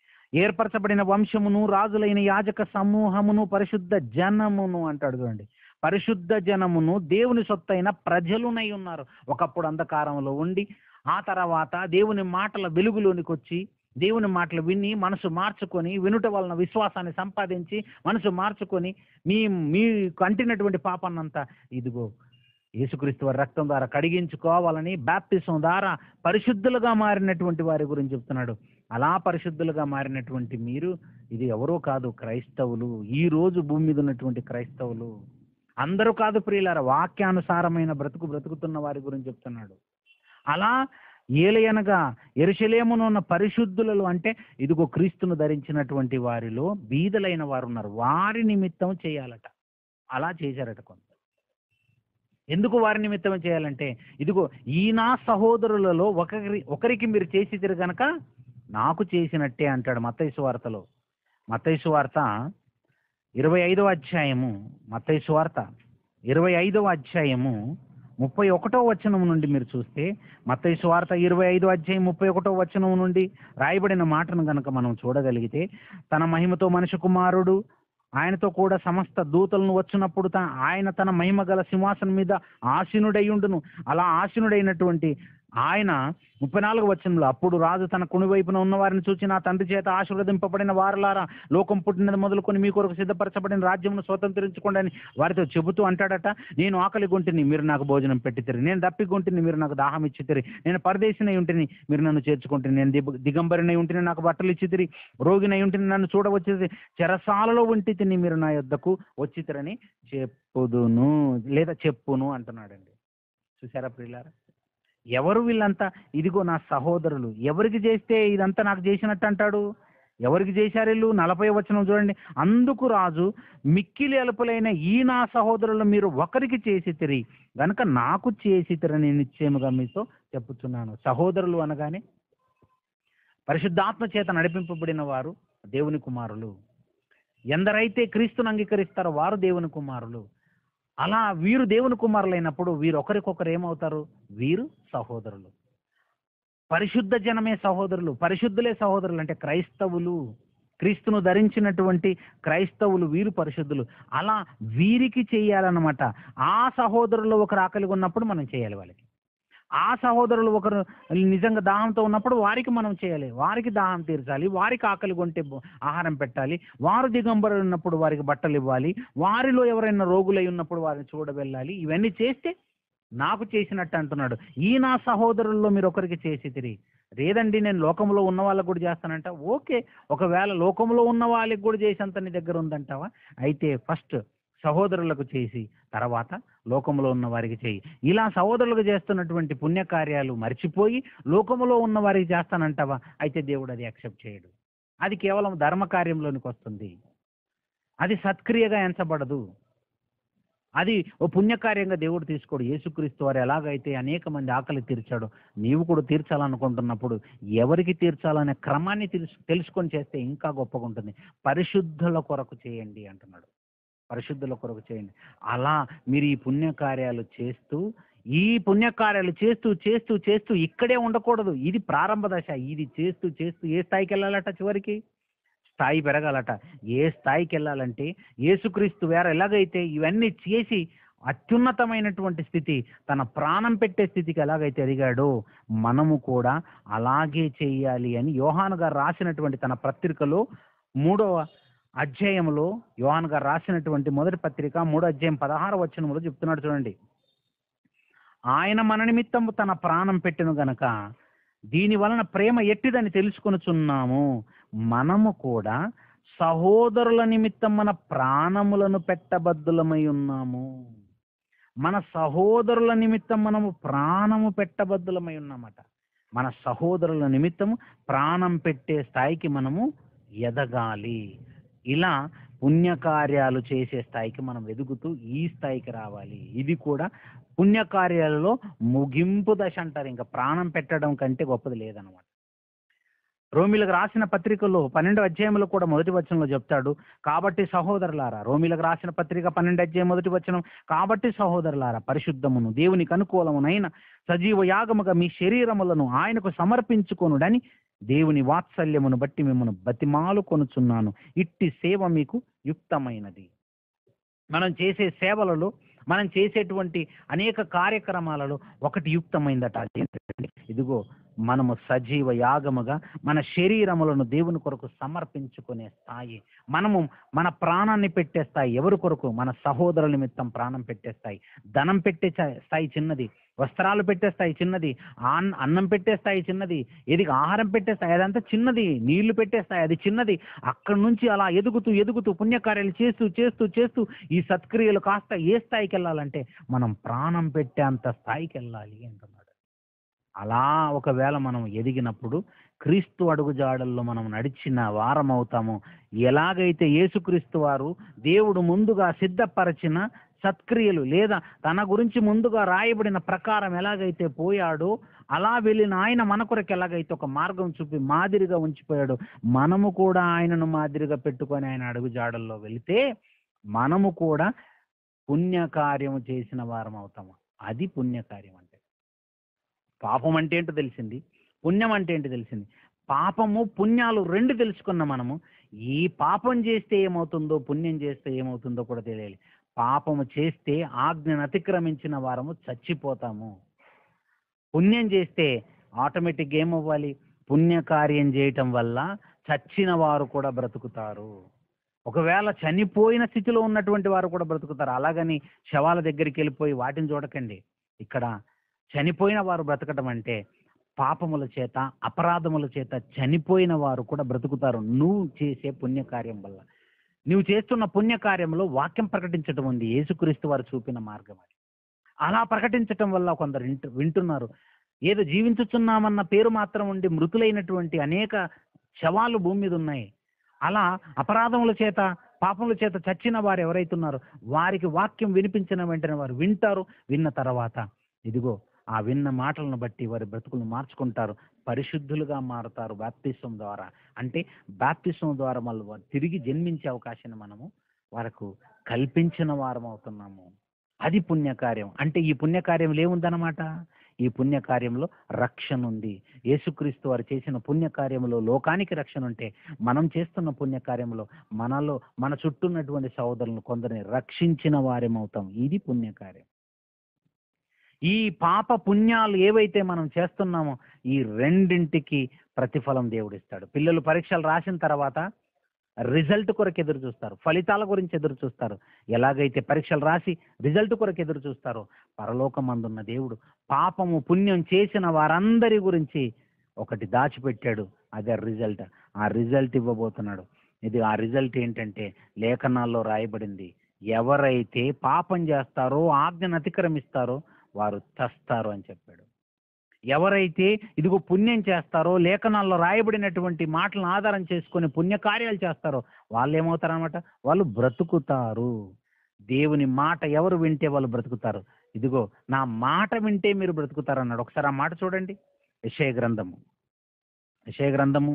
Speaker 1: ఏర్పరచబడిన వంశమును రాజులైన యాజక సమూహమును పరిశుద్ధ జనమును అంటాడు చూడండి పరిశుద్ధ జనమును దేవుని సొత్తైన ప్రజలునై ఉన్నారు ఒకప్పుడు అంధకారంలో ఉండి ఆ తర్వాత దేవుని మాటల వెలుగులోనికి వచ్చి దేవుని మాటలు విని మనసు మార్చుకొని వినుట వలన విశ్వాసాన్ని సంపాదించి మనసు మార్చుకొని మీ మీ కంటినటువంటి పాపాన్నంతా ఇదిగో యేసుక్రీస్తు వారి రక్తం ద్వారా కడిగించుకోవాలని బ్యాప్టిజం ద్వారా పరిశుద్ధులుగా మారినటువంటి వారి గురించి చెప్తున్నాడు అలా పరిశుద్ధులుగా మారినటువంటి మీరు ఇది ఎవరో కాదు క్రైస్తవులు ఈ రోజు భూమి మీద ఉన్నటువంటి క్రైస్తవులు అందరూ కాదు ప్రియులార వాక్యానుసారమైన బ్రతుకు బ్రతుకుతున్న వారి గురించి చెప్తున్నాడు అలా ఏలయనగా ఎరుషలేమును ఉన్న పరిశుద్ధులలో అంటే ఇదిగో క్రీస్తును ధరించినటువంటి వారిలో బీదలైన వారు ఉన్నారు వారి నిమిత్తం చేయాలట అలా చేశారట కొంత ఎందుకు వారి నిమిత్తం చేయాలంటే ఇదిగో ఈ నా సహోదరులలో ఒకరి ఒకరికి మీరు చేసి గనక నాకు చేసినట్టే అంటాడు మత్తైసు వార్తలో మత్తైసు వార్త ఇరవై ఐదవ అధ్యాయము మత్తైసు వార్త ఇరవై ఐదవ అధ్యాయము ముప్పై ఒకటో వచనం నుండి మీరు చూస్తే మత్తయి సువార్త ఇరవై ఐదో అధ్యాయం ముప్పై ఒకటో వచనం నుండి రాయబడిన మాటను గనక మనం చూడగలిగితే తన మహిమతో మనిషి కుమారుడు ఆయనతో కూడా సమస్త దూతలను వచ్చినప్పుడు తా- ఆయన తన మహిమ గల సింహాసనం మీద ఆసీనుడయ్యుండును అలా ఆసీనుడైనటువంటి ఆయన ముప్పై నాలుగు వచనంలో అప్పుడు రాజు తన కుడి వైపున ఉన్న వారిని చూచి నా తండ్రి చేత ఆశీర్వదింపబడిన వారులారా లోకం పుట్టినది మొదలుకొని మీ కొరకు సిద్ధపరచబడిన రాజ్యమును స్వతంత్రించుకోండి అని వారితో చెబుతూ అంటాడట నేను ఆకలి గుంటిని మీరు నాకు భోజనం పెట్టితిరి నేను దప్పి గుంటిని మీరు నాకు దాహం ఇచ్చితిరి నేను పరదేశినై ఉంటిని మీరు నన్ను చేర్చుకుంటుని నేను దిగ దిగంబరినై ఉంటిని నాకు బట్టలు ఇచ్చితిరి రోగినై ఉంటిని నన్ను చూడవచ్చేది చెరసాలలో ఉంటి తిని మీరు నా యొద్దకు వచ్చితిరని చెప్పుదును లేదా చెప్పును అంటున్నాడండి చూసారా ప్రియులారా ఎవరు వీళ్ళంతా ఇదిగో నా సహోదరులు ఎవరికి చేస్తే ఇదంతా నాకు చేసినట్టు అంటాడు ఎవరికి చేశారు వీళ్ళు నలభై వచనం చూడండి అందుకు రాజు మిక్కిలి అలుపులైన ఈ నా సహోదరులు మీరు ఒకరికి చేసి తిరి గనుక నాకు చేసి తిరని నిశ్చయముగా మీతో చెప్పుచున్నాను సహోదరులు అనగానే పరిశుద్ధాత్మ చేత నడిపింపబడిన వారు దేవుని కుమారులు ఎందరైతే క్రీస్తును అంగీకరిస్తారో వారు దేవుని కుమారులు అలా వీరు దేవుని కుమారులైనప్పుడు వీరు ఒకరికొకరు ఏమవుతారు వీరు సహోదరులు పరిశుద్ధ జనమే సహోదరులు పరిశుద్ధులే సహోదరులు అంటే క్రైస్తవులు క్రీస్తును ధరించినటువంటి క్రైస్తవులు వీరు పరిశుద్ధులు అలా వీరికి చేయాలన్నమాట ఆ సహోదరులు ఒకరు ఆకలిగా ఉన్నప్పుడు మనం చేయాలి వాళ్ళకి ఆ సహోదరులు ఒకరు నిజంగా దాహంతో ఉన్నప్పుడు వారికి మనం చేయాలి వారికి దాహం తీర్చాలి వారికి ఆకలి కొంటే బ- ఆహారం పెట్టాలి వారు దిగంబరులు ఉన్నప్పుడు వారికి బట్టలు ఇవ్వాలి వారిలో ఎవరైనా రోగులై ఉన్నప్పుడు వారిని చూడవెళ్ళాలి ఇవన్నీ చేస్తే నాకు చేసినట్టు అంటున్నాడు ఈ నా సహోదరుల్లో మీరు ఒకరికి చేసి తిరిగి లేదండి నేను లోకంలో ఉన్న వాళ్ళకు కూడా చేస్తానంట ఓకే ఒకవేళ లోకంలో ఉన్న వాళ్ళకి కూడా చేసేంత నీ దగ్గర ఉందంటావా అయితే ఫస్ట్ సహోదరులకు చేసి తర్వాత లోకంలో ఉన్న వారికి చేయి ఇలా సహోదరులకు చేస్తున్నటువంటి పుణ్యకార్యాలు మర్చిపోయి లోకములో ఉన్న వారికి చేస్తానంటావా అయితే దేవుడు అది యాక్సెప్ట్ చేయడు అది కేవలం ధర్మ కార్యంలోనికి వస్తుంది అది సత్క్రియగా ఎంచబడదు అది ఓ పుణ్యకార్యంగా దేవుడు తీసుకోడు యేసుక్రీస్తు వారు ఎలాగైతే అనేక మంది ఆకలి తీర్చాడో నీవు కూడా తీర్చాలనుకుంటున్నప్పుడు ఎవరికి తీర్చాలనే క్రమాన్ని తెలుసు తెలుసుకొని చేస్తే ఇంకా గొప్పగా ఉంటుంది పరిశుద్ధుల కొరకు చేయండి అంటున్నాడు పరిశుద్ధుల కొరకు చేయండి అలా మీరు ఈ పుణ్యకార్యాలు చేస్తూ ఈ పుణ్యకార్యాలు చేస్తూ చేస్తూ చేస్తూ ఇక్కడే ఉండకూడదు ఇది ప్రారంభ దశ ఇది చేస్తూ చేస్తూ ఏ స్థాయికి వెళ్ళాలట చివరికి స్థాయి పెరగాలట ఏ స్థాయికి వెళ్ళాలంటే యేసుక్రీస్తు వేరే ఎలాగైతే ఇవన్నీ చేసి అత్యున్నతమైనటువంటి స్థితి తన ప్రాణం పెట్టే స్థితికి ఎలాగైతే ఎదిగాడో మనము కూడా అలాగే చేయాలి అని యోహాను గారు రాసినటువంటి తన పత్రికలో మూడవ అధ్యాయంలో యోహాన్ గారు రాసినటువంటి మొదటి పత్రిక మూడో అధ్యాయం పదహారు వచనములో చెప్తున్నాడు చూడండి ఆయన మన నిమిత్తం తన ప్రాణం పెట్టెను గనక దీని వలన ప్రేమ ఎట్టిదని తెలుసుకొనుచున్నాము మనము కూడా సహోదరుల నిమిత్తం మన ప్రాణములను పెట్టబద్దులమై ఉన్నాము మన సహోదరుల నిమిత్తం మనము ప్రాణము పెట్టబద్దులమై ఉన్నామట మన సహోదరుల నిమిత్తము ప్రాణం పెట్టే స్థాయికి మనము ఎదగాలి ఇలా పుణ్యకార్యాలు చేసే స్థాయికి మనం ఎదుగుతూ ఈ స్థాయికి రావాలి ఇది కూడా పుణ్యకార్యాలలో ముగింపు దశ అంటారు ఇంకా ప్రాణం పెట్టడం కంటే గొప్పది లేదనమాట రోమిలకు రాసిన పత్రికలో పన్నెండు అధ్యాయంలో కూడా మొదటి వచనంలో చెప్తాడు కాబట్టి సహోదరులారా రోమిలకు రాసిన పత్రిక పన్నెండు అధ్యాయం మొదటి వచనం కాబట్టి సహోదరులారా పరిశుద్ధమును దేవునికి అనుకూలమునైన సజీవ యాగముగా మీ శరీరములను ఆయనకు సమర్పించుకొనుడని దేవుని వాత్సల్యమును బట్టి మిమ్మల్ని బతిమాలు కొనుచున్నాను ఇట్టి సేవ మీకు యుక్తమైనది మనం చేసే సేవలలో మనం చేసేటువంటి అనేక కార్యక్రమాలలో ఒకటి యుక్తమైందట అదేంటంటే ఇదిగో మనము సజీవ యాగముగా మన శరీరములను దేవుని కొరకు సమర్పించుకునే స్థాయి మనము మన ప్రాణాన్ని పెట్టే స్థాయి ఎవరి కొరకు మన సహోదరుల నిమిత్తం ప్రాణం పెట్టే స్థాయి ధనం పెట్టే చ- స్థాయి చిన్నది వస్త్రాలు పెట్టే స్థాయి చిన్నది ఆన్- అన్నం పెట్టే స్థాయి చిన్నది ఇది ఆహారం పెట్టే స్థాయి అదంతా చిన్నది నీళ్లు పెట్టే స్థాయి అది చిన్నది అక్కడి నుంచి అలా ఎదుగుతూ ఎదుగుతూ పుణ్యకార్యాలు చేస్తూ చేస్తూ చేస్తూ ఈ సత్క్రియలు కాస్త ఏ స్థాయికి వెళ్ళాలంటే మనం ప్రాణం పెట్టేంత స్థాయికి వెళ్ళాలి అంటున్నాడు అలా ఒకవేళ మనం ఎదిగినప్పుడు క్రీస్తు అడుగుజాడల్లో మనం నడిచిన వారం అవుతాము ఎలాగైతే యేసుక్రీస్తు వారు దేవుడు ముందుగా సిద్ధపరచిన సత్క్రియలు లేదా తన గురించి ముందుగా రాయబడిన ప్రకారం ఎలాగైతే పోయాడో అలా వెళ్ళిన ఆయన మన కొరకు ఎలాగైతే ఒక మార్గం చూపి మాదిరిగా ఉంచిపోయాడు మనము కూడా ఆయనను మాదిరిగా పెట్టుకొని ఆయన అడుగుజాడల్లో వెళితే మనము కూడా పుణ్యకార్యము చేసిన వారం అవుతాము అది పుణ్యకార్యం అంటే పాపం అంటే ఏంటో తెలిసింది పుణ్యం అంటే ఏంటో తెలిసింది పాపము పుణ్యాలు రెండు తెలుసుకున్న మనము ఈ పాపం చేస్తే ఏమవుతుందో పుణ్యం చేస్తే ఏమవుతుందో కూడా తెలియాలి పాపము చేస్తే ఆజ్ఞను అతిక్రమించిన వారము చచ్చిపోతాము పుణ్యం చేస్తే ఆటోమేటిక్గా ఏమవ్వాలి పుణ్యకార్యం చేయటం వల్ల చచ్చిన వారు కూడా బ్రతుకుతారు ఒకవేళ చనిపోయిన స్థితిలో ఉన్నటువంటి వారు కూడా బ్రతుకుతారు అలాగని శవాల దగ్గరికి వెళ్ళిపోయి వాటిని చూడకండి ఇక్కడ చనిపోయిన వారు బ్రతకడం అంటే పాపముల చేత అపరాధముల చేత చనిపోయిన వారు కూడా బ్రతుకుతారు నువ్వు చేసే పుణ్యకార్యం వల్ల నువ్వు చేస్తున్న పుణ్యకార్యంలో వాక్యం ప్రకటించడం ఉంది యేసుక్రీస్తు వారు చూపిన మార్గం అది అలా ప్రకటించటం వల్ల కొందరు వింటు వింటున్నారు ఏదో జీవించుచున్నామన్న పేరు మాత్రం ఉండి మృతులైనటువంటి అనేక శవాలు భూమి మీద ఉన్నాయి అలా అపరాధముల చేత పాపముల చేత చచ్చిన వారు ఎవరైతున్నారో వారికి వాక్యం వినిపించిన వెంటనే వారు వింటారు విన్న తర్వాత ఇదిగో ఆ విన్న మాటలను బట్టి వారి బ్రతుకులను మార్చుకుంటారు పరిశుద్ధులుగా మారుతారు బాప్తిసం ద్వారా అంటే బాప్తిసం ద్వారా మళ్ళీ వారు తిరిగి జన్మించే అవకాశాన్ని మనము వారికి కల్పించిన వారం అవుతున్నాము అది పుణ్యకార్యం అంటే ఈ పుణ్యకార్యంలో ఏముందన్నమాట ఈ పుణ్యకార్యంలో రక్షణ ఉంది యేసుక్రీస్తు వారు చేసిన పుణ్యకార్యంలో లోకానికి రక్షణ ఉంటే మనం చేస్తున్న పుణ్యకార్యంలో మనలో మన చుట్టూ ఉన్నటువంటి సహోదరులను కొందరిని రక్షించిన వారేమవుతాం ఇది పుణ్యకార్యం ఈ పాప పుణ్యాలు ఏవైతే మనం చేస్తున్నామో ఈ రెండింటికి ప్రతిఫలం దేవుడిస్తాడు పిల్లలు పరీక్షలు రాసిన తర్వాత రిజల్ట్ కొరకు ఎదురు చూస్తారు ఫలితాల గురించి ఎదురు చూస్తారు ఎలాగైతే పరీక్షలు రాసి రిజల్ట్ కొరకు ఎదురు చూస్తారో పరలోకమందున్న దేవుడు పాపము పుణ్యం చేసిన వారందరి గురించి ఒకటి దాచిపెట్టాడు అదే రిజల్ట్ ఆ రిజల్ట్ ఇవ్వబోతున్నాడు ఇది ఆ రిజల్ట్ ఏంటంటే లేఖనాల్లో రాయబడింది ఎవరైతే పాపం చేస్తారో ఆజ్ఞను అతిక్రమిస్తారో వారు చస్తారు అని చెప్పాడు ఎవరైతే ఇదిగో పుణ్యం చేస్తారో లేఖనాల్లో రాయబడినటువంటి మాటలను ఆధారం చేసుకొని పుణ్యకార్యాలు చేస్తారో వాళ్ళు ఏమవుతారనమాట వాళ్ళు బ్రతుకుతారు దేవుని మాట ఎవరు వింటే వాళ్ళు బ్రతుకుతారు ఇదిగో నా మాట వింటే మీరు బ్రతుకుతారు అన్నాడు ఒకసారి ఆ మాట చూడండి యశయ గ్రంథము యశయ గ్రంథము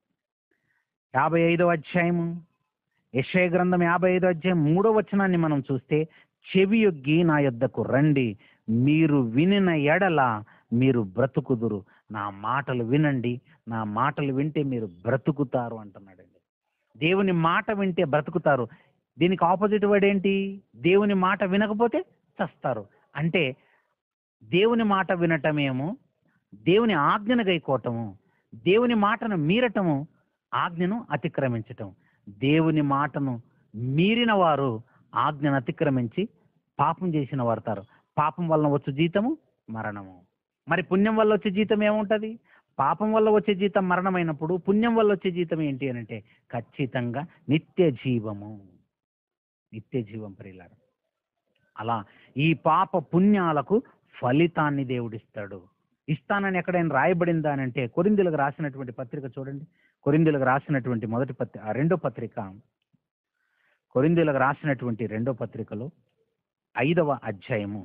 Speaker 1: యాభై ఐదో అధ్యాయము యశయ గ్రంథం యాభై ఐదో అధ్యాయం మూడో వచనాన్ని మనం చూస్తే చెవి యొగ్గి నా యొద్దకు రండి మీరు వినిన ఎడల మీరు బ్రతుకుదురు నా మాటలు వినండి నా మాటలు వింటే మీరు బ్రతుకుతారు అంటున్నాడండి దేవుని మాట వింటే బ్రతుకుతారు దీనికి ఆపోజిట్ వర్డ్ ఏంటి దేవుని మాట వినకపోతే చస్తారు అంటే దేవుని మాట వినటమేమో దేవుని ఆజ్ఞను గైకోవటము దేవుని మాటను మీరటము ఆజ్ఞను అతిక్రమించటం దేవుని మాటను మీరిన వారు ఆజ్ఞను అతిక్రమించి పాపం చేసిన వారుతారు పాపం వలన వచ్చు జీతము మరణము మరి పుణ్యం వల్ల వచ్చే జీతం ఏముంటది పాపం వల్ల వచ్చే జీతం మరణమైనప్పుడు పుణ్యం వల్ల వచ్చే జీతం ఏంటి అని అంటే ఖచ్చితంగా నిత్య జీవము నిత్య జీవం ప్రియులారు అలా ఈ పాప పుణ్యాలకు ఫలితాన్ని దేవుడిస్తాడు ఇస్తానని ఎక్కడైనా రాయబడిందా అని అంటే కొరిందులకు రాసినటువంటి పత్రిక చూడండి కొరిందులకు రాసినటువంటి మొదటి పత్రిక ఆ రెండో పత్రిక కొరిందులకు రాసినటువంటి రెండో పత్రికలో ఐదవ అధ్యాయము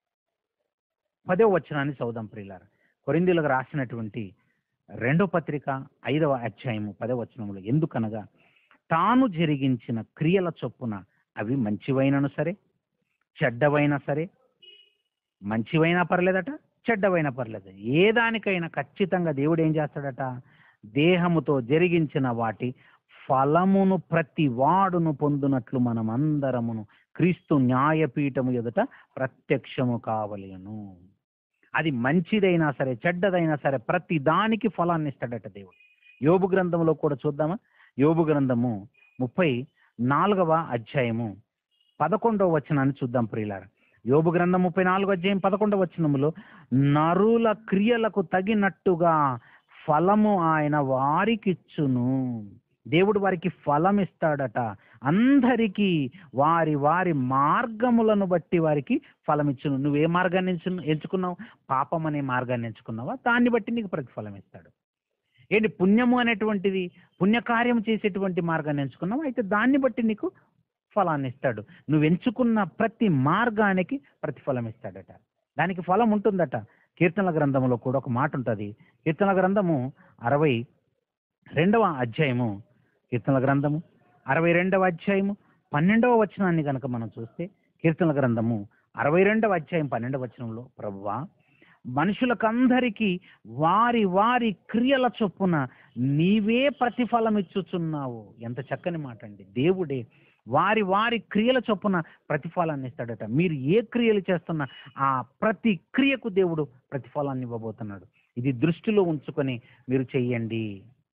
Speaker 1: పదో వచనాన్ని చదుదాం ప్రియులారా కొరిందులకు రాసినటువంటి రెండో పత్రిక ఐదవ అధ్యాయము పదో వచనములో ఎందుకనగా తాను జరిగించిన క్రియల చొప్పున అవి మంచివైనను సరే చెడ్డవైనా సరే మంచివైనా పర్లేదట చెడ్డవైనా పర్లేదు ఏ దానికైనా ఖచ్చితంగా దేవుడు ఏం చేస్తాడట దేహముతో జరిగించిన వాటి ఫలమును ప్రతి వాడును పొందునట్లు మనం అందరమును క్రీస్తు న్యాయపీఠము ఎదుట ప్రత్యక్షము కావలేను అది మంచిదైనా సరే చెడ్డదైనా సరే ప్రతి దానికి ఫలాన్ని ఇస్తాడట దేవుడు యోబు గ్రంథంలో కూడా చూద్దామా యోబు గ్రంథము ముప్పై నాలుగవ అధ్యాయము పదకొండవ వచనాన్ని చూద్దాం ప్రియులారా యోబు గ్రంథం ముప్పై నాలుగు అధ్యాయం పదకొండవ వచనములో నరుల క్రియలకు తగినట్టుగా ఫలము ఆయన వారికిచ్చును దేవుడు వారికి ఫలం ఇస్తాడట అందరికీ వారి వారి మార్గములను బట్టి వారికి ఫలం ఇచ్చును నువ్వు ఏ మార్గాన్ని ఎంచు- ఎంచుకున్నావు పాపం అనే మార్గాన్ని ఎంచుకున్నావా దాన్ని బట్టి నీకు ప్రతిఫలం ఇస్తాడు ఏంటి పుణ్యము అనేటువంటిది పుణ్యకార్యం చేసేటువంటి మార్గాన్ని ఎంచుకున్నావు అయితే దాన్ని బట్టి నీకు ఫలాన్ని ఇస్తాడు నువ్వు ఎంచుకున్న ప్రతి మార్గానికి ప్రతిఫలం ఇస్తాడట దానికి ఫలం ఉంటుందట కీర్తనల గ్రంథంలో కూడా ఒక మాట ఉంటుంది కీర్తనల గ్రంథము అరవై రెండవ అధ్యాయము కీర్తనల గ్రంథము అరవై రెండవ అధ్యాయము పన్నెండవ వచనాన్ని కనుక మనం చూస్తే కీర్తనల గ్రంథము అరవై రెండవ అధ్యాయం పన్నెండవ వచనంలో ప్రభువా మనుషులకందరికీ వారి వారి క్రియల చొప్పున నీవే ప్రతిఫలం ఇచ్చుచున్నావు ఎంత చక్కని మాట అండి దేవుడే వారి వారి క్రియల చొప్పున ప్రతిఫలాన్ని ఇస్తాడట మీరు ఏ క్రియలు చేస్తున్నా ఆ ప్రతి క్రియకు దేవుడు ప్రతిఫలాన్ని ఇవ్వబోతున్నాడు ఇది దృష్టిలో ఉంచుకొని మీరు చెయ్యండి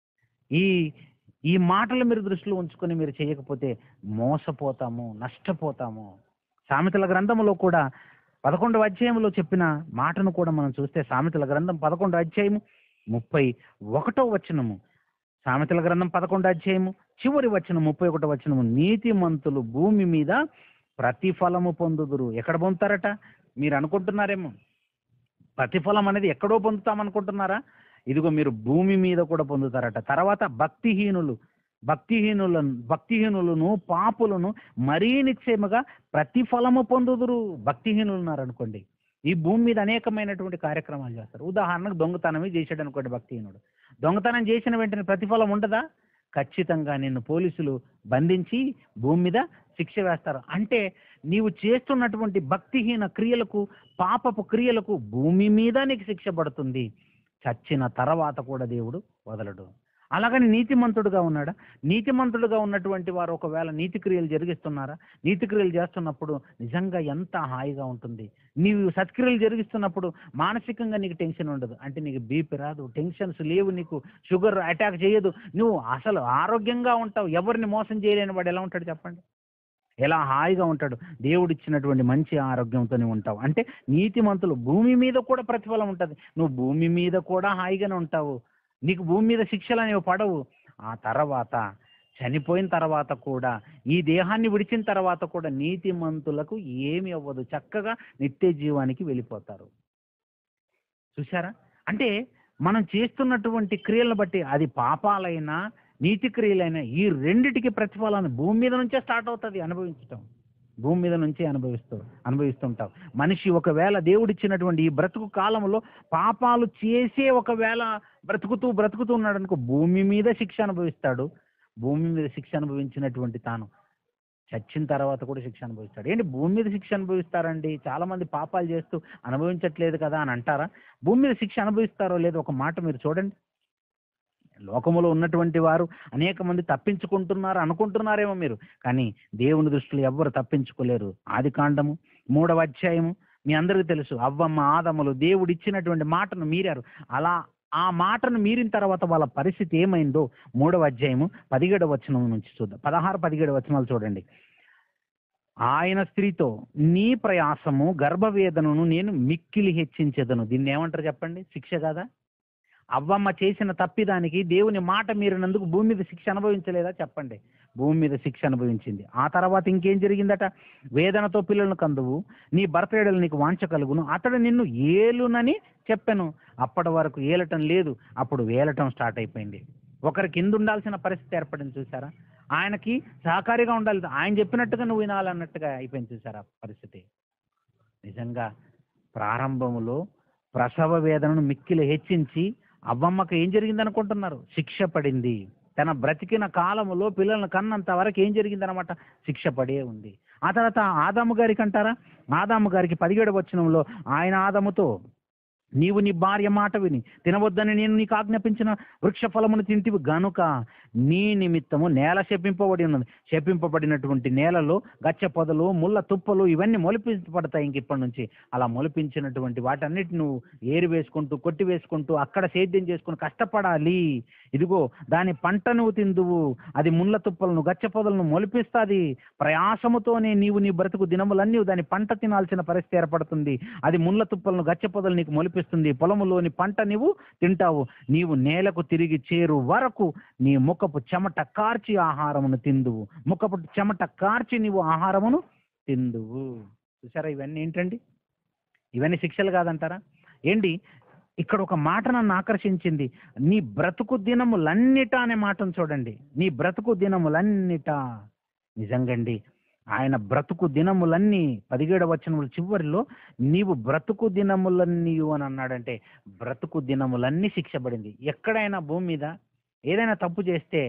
Speaker 1: ఈ ఈ మాటలు మీరు దృష్టిలో ఉంచుకొని మీరు చేయకపోతే మోసపోతాము నష్టపోతాము సామెతల గ్రంథములో కూడా పదకొండవ అధ్యాయంలో చెప్పిన మాటను కూడా మనం చూస్తే సామెతల గ్రంథం పదకొండో అధ్యాయము ముప్పై ఒకటో వచనము సామెతల గ్రంథం పదకొండో అధ్యాయము చివరి వచనం ముప్పై ఒకటో వచనము నీతిమంతులు భూమి మీద ప్రతిఫలము పొందుదురు ఎక్కడ పొందుతారట మీరు అనుకుంటున్నారేమో ప్రతిఫలం అనేది ఎక్కడో పొందుతాం అనుకుంటున్నారా ఇదిగో మీరు భూమి మీద కూడా పొందుతారట తర్వాత భక్తిహీనులు భక్తిహీనులను భక్తిహీనులను పాపులను మరీ నిశ్చయముగా ప్రతిఫలము పొందుదురు భక్తిహీనులు ఉన్నారు అనుకోండి ఈ భూమి మీద అనేకమైనటువంటి కార్యక్రమాలు చేస్తారు ఉదాహరణకు దొంగతనమే చేశాడు అనుకోండి భక్తిహీనుడు దొంగతనం చేసిన వెంటనే ప్రతిఫలం ఉండదా ఖచ్చితంగా నిన్ను పోలీసులు బంధించి భూమి మీద శిక్ష వేస్తారు అంటే నీవు చేస్తున్నటువంటి భక్తిహీన క్రియలకు పాపపు క్రియలకు భూమి మీద నీకు శిక్ష పడుతుంది చచ్చిన తర్వాత కూడా దేవుడు వదలడు అలాగని నీతిమంతుడుగా ఉన్నాడా నీతిమంతుడుగా ఉన్నటువంటి వారు ఒకవేళ నీతి క్రియలు జరిగిస్తున్నారా నీతి క్రియలు చేస్తున్నప్పుడు నిజంగా ఎంత హాయిగా ఉంటుంది నీవు సత్క్రియలు జరిగిస్తున్నప్పుడు మానసికంగా నీకు టెన్షన్ ఉండదు అంటే నీకు బీపీ రాదు టెన్షన్స్ లేవు నీకు షుగర్ అటాక్ చేయదు నువ్వు అసలు ఆరోగ్యంగా ఉంటావు ఎవరిని మోసం చేయలేని వాడు ఎలా ఉంటాడు చెప్పండి ఎలా హాయిగా ఉంటాడు దేవుడు ఇచ్చినటువంటి మంచి ఆరోగ్యంతో ఉంటావు అంటే నీతిమంతులు భూమి మీద కూడా ప్రతిఫలం ఉంటుంది నువ్వు భూమి మీద కూడా హాయిగానే ఉంటావు నీకు భూమి మీద శిక్షలు అనేవి పడవు ఆ తర్వాత చనిపోయిన తర్వాత కూడా ఈ దేహాన్ని విడిచిన తర్వాత కూడా నీతిమంతులకు ఏమి అవ్వదు చక్కగా నిత్య జీవానికి వెళ్ళిపోతారు చూసారా అంటే మనం చేస్తున్నటువంటి క్రియలను బట్టి అది పాపాలైనా నీతి క్రియలైనా ఈ రెండిటికి ప్రతిఫలాన్ని భూమి మీద నుంచే స్టార్ట్ అవుతుంది అనుభవించటం భూమి మీద నుంచే అనుభవిస్తూ అనుభవిస్తుంటావు మనిషి ఒకవేళ దేవుడిచ్చినటువంటి ఈ బ్రతుకు కాలంలో పాపాలు చేసే ఒకవేళ బ్రతుకుతూ బ్రతుకుతూ ఉన్నాడు అనుకో భూమి మీద శిక్ష అనుభవిస్తాడు భూమి మీద శిక్ష అనుభవించినటువంటి తాను చచ్చిన తర్వాత కూడా శిక్ష అనుభవిస్తాడు ఏంటి భూమి మీద శిక్ష అనుభవిస్తారండి చాలా మంది పాపాలు చేస్తూ అనుభవించట్లేదు కదా అని అంటారా భూమి మీద శిక్ష అనుభవిస్తారో లేదో ఒక మాట మీరు చూడండి లోకములో ఉన్నటువంటి వారు అనేక మంది తప్పించుకుంటున్నారు అనుకుంటున్నారేమో మీరు కానీ దేవుని దృష్టిలో ఎవ్వరు తప్పించుకోలేరు ఆది కాండము మూడవ అధ్యాయము మీ అందరికీ తెలుసు అవ్వమ్మ ఆదములు దేవుడు ఇచ్చినటువంటి మాటను మీరారు అలా ఆ మాటను మీరిన తర్వాత వాళ్ళ పరిస్థితి ఏమైందో మూడవ అధ్యాయము పదిహేడవ వచనం నుంచి చూద్దాం పదహారు పదిహేడు వచనాలు చూడండి ఆయన స్త్రీతో నీ ప్రయాసము గర్భవేదనను నేను మిక్కిలి హెచ్చించేదను దీన్ని ఏమంటారు చెప్పండి శిక్ష కదా అవ్వమ్మ చేసిన తప్పిదానికి దేవుని మాట మీరినందుకు భూమి మీద శిక్ష అనుభవించలేదా చెప్పండి భూమి మీద శిక్ష అనుభవించింది ఆ తర్వాత ఇంకేం జరిగిందట వేదనతో పిల్లలను కందువు నీ భర్త ఏడలు నీకు వాంచ కలుగును అతడు నిన్ను ఏలునని చెప్పాను అప్పటి వరకు ఏలటం లేదు అప్పుడు వేలటం స్టార్ట్ అయిపోయింది ఒకరి కింద ఉండాల్సిన పరిస్థితి ఏర్పడింది చూసారా ఆయనకి సహకారిగా ఉండాలి ఆయన చెప్పినట్టుగా నువ్వు వినాలన్నట్టుగా అయిపోయింది చూసారా పరిస్థితి నిజంగా ప్రారంభంలో ప్రసవ వేదనను మిక్కిలి హెచ్చించి అవ్వమ్మకు ఏం జరిగింది అనుకుంటున్నారు శిక్ష పడింది తన బ్రతికిన కాలములో పిల్లలను కన్నంత వరకు ఏం జరిగిందనమాట శిక్ష పడే ఉంది ఆ తర్వాత ఆదాము గారికి అంటారా ఆదాము గారికి పదిహేడు వచనంలో ఆయన ఆదాముతో నీవు నీ భార్య మాట విని తినవద్దని నేను నీకు ఆజ్ఞాపించిన వృక్ష ఫలమును తింటివి గనుక నీ నిమిత్తము నేల శపింపబడి ఉన్నది శపింపబడినటువంటి నేలలో గచ్చ పొదలు ముళ్ళ తుప్పలు ఇవన్నీ మొలిపించబడతాయి ఇంక ఇప్పటి నుంచి అలా మొలిపించినటువంటి వాటన్నిటి నువ్వు ఏరి వేసుకుంటూ కొట్టి వేసుకుంటూ అక్కడ సేద్యం చేసుకుని కష్టపడాలి ఇదిగో దాని పంట నువ్వు తిందువు అది ముళ్ళ తుప్పలను గచ్చ పొదలను మొలిపిస్తుంది ప్రయాసముతోనే నీవు నీ బ్రతుకు దినములన్నీ దాని పంట తినాల్సిన పరిస్థితి ఏర్పడుతుంది అది ముళ్ళ తుప్పలను గచ్చ పొదలు నీకు మొలిపిస్తుంది పొలములోని పంట నీవు తింటావు నీవు నేలకు తిరిగి చేరు వరకు నీ ముఖపు చెమట కార్చి ఆహారమును తిందువు ముఖపు చెమట కార్చి నీవు ఆహారమును తిందువు చూసారా ఇవన్నీ ఏంటండి ఇవన్నీ శిక్షలు కాదంటారా ఏంటి ఇక్కడ ఒక మాట నన్ను ఆకర్షించింది నీ బ్రతుకు దినములన్నిట అనే మాటను చూడండి నీ బ్రతుకు దినములన్నిట నిజంగండి ఆయన బ్రతుకు దినములన్నీ పదిహేడవ వచనముల చివరిలో నీవు బ్రతుకు దినములన్నీ అని అన్నాడంటే బ్రతుకు దినములన్నీ శిక్షపడింది ఎక్కడైనా భూమి మీద ఏదైనా తప్పు చేస్తే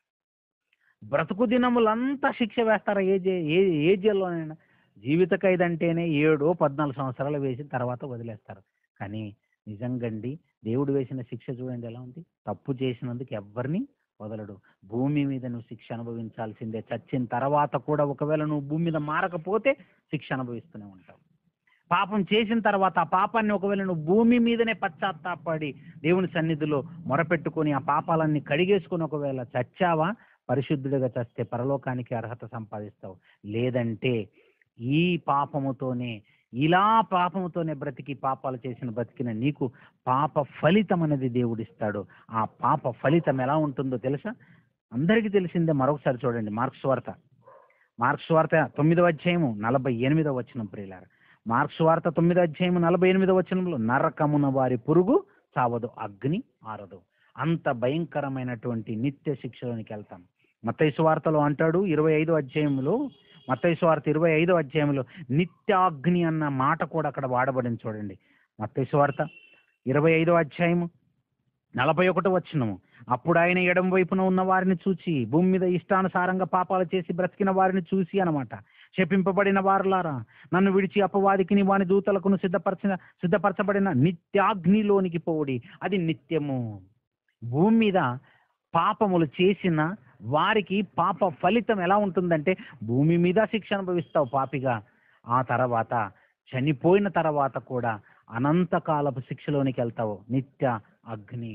Speaker 1: బ్రతుకు దినములంతా శిక్ష వేస్తారా ఏ జే ఏ ఏ జైల్లోనైనా జీవిత ఖైదు అంటేనే ఏడో పద్నాలుగు సంవత్సరాలు వేసి తర్వాత వదిలేస్తారు కానీ నిజంగండి దేవుడు వేసిన శిక్ష చూడండి ఎలా ఉంది తప్పు చేసినందుకు ఎవ్వరిని వదలడు భూమి మీద నువ్వు శిక్ష అనుభవించాల్సిందే చచ్చిన తర్వాత కూడా ఒకవేళ నువ్వు భూమి మీద మారకపోతే శిక్ష అనుభవిస్తూనే ఉంటావు పాపం చేసిన తర్వాత ఆ పాపాన్ని ఒకవేళ నువ్వు భూమి మీదనే పశ్చాత్తాపడి దేవుని సన్నిధిలో మొరపెట్టుకొని ఆ పాపాలన్నీ కడిగేసుకొని ఒకవేళ చచ్చావా పరిశుద్ధుడిగా చస్తే పరలోకానికి అర్హత సంపాదిస్తావు లేదంటే ఈ పాపముతోనే ఇలా పాపముతోనే బ్రతికి పాపాలు చేసిన బ్రతికిన నీకు పాప ఫలితం అనేది దేవుడిస్తాడు ఆ పాప ఫలితం ఎలా ఉంటుందో తెలుసా అందరికీ తెలిసిందే మరొకసారి చూడండి మార్క్స్ వార్త మార్క్స్ వార్త తొమ్మిదవ అధ్యాయము నలభై ఎనిమిదవ వచనం ప్రియులారు మార్క్స్ వార్త తొమ్మిదో అధ్యాయము నలభై ఎనిమిదవ వచనంలో నరకమున వారి పురుగు చావదు అగ్ని ఆరదు అంత భయంకరమైనటువంటి నిత్య శిక్షలోనికి వెళ్తాం మత్తయి వార్తలో అంటాడు ఇరవై ఐదో అధ్యాయంలో మత్తయి వార్త ఇరవై ఐదో అధ్యాయంలో నిత్యాగ్ని అన్న మాట కూడా అక్కడ వాడబడింది చూడండి మత్తయి వార్త ఇరవై ఐదో అధ్యాయము నలభై ఒకటో వచ్చినము అప్పుడు ఆయన ఎడం వైపున ఉన్న వారిని చూచి భూమి మీద ఇష్టానుసారంగా పాపాలు చేసి బ్రతికిన వారిని చూసి అన్నమాట శపింపబడిన వారులారా నన్ను విడిచి అపవాదికిని వాని దూతలకును సిద్ధపరచిన సిద్ధపరచబడిన నిత్యాగ్నిలోనికి పోవుడి అది నిత్యము భూమి మీద పాపములు చేసిన వారికి పాప ఫలితం ఎలా ఉంటుందంటే భూమి మీద శిక్ష అనుభవిస్తావు పాపిగా ఆ తర్వాత చనిపోయిన తర్వాత కూడా అనంతకాలపు శిక్షలోనికి వెళ్తావు నిత్య అగ్ని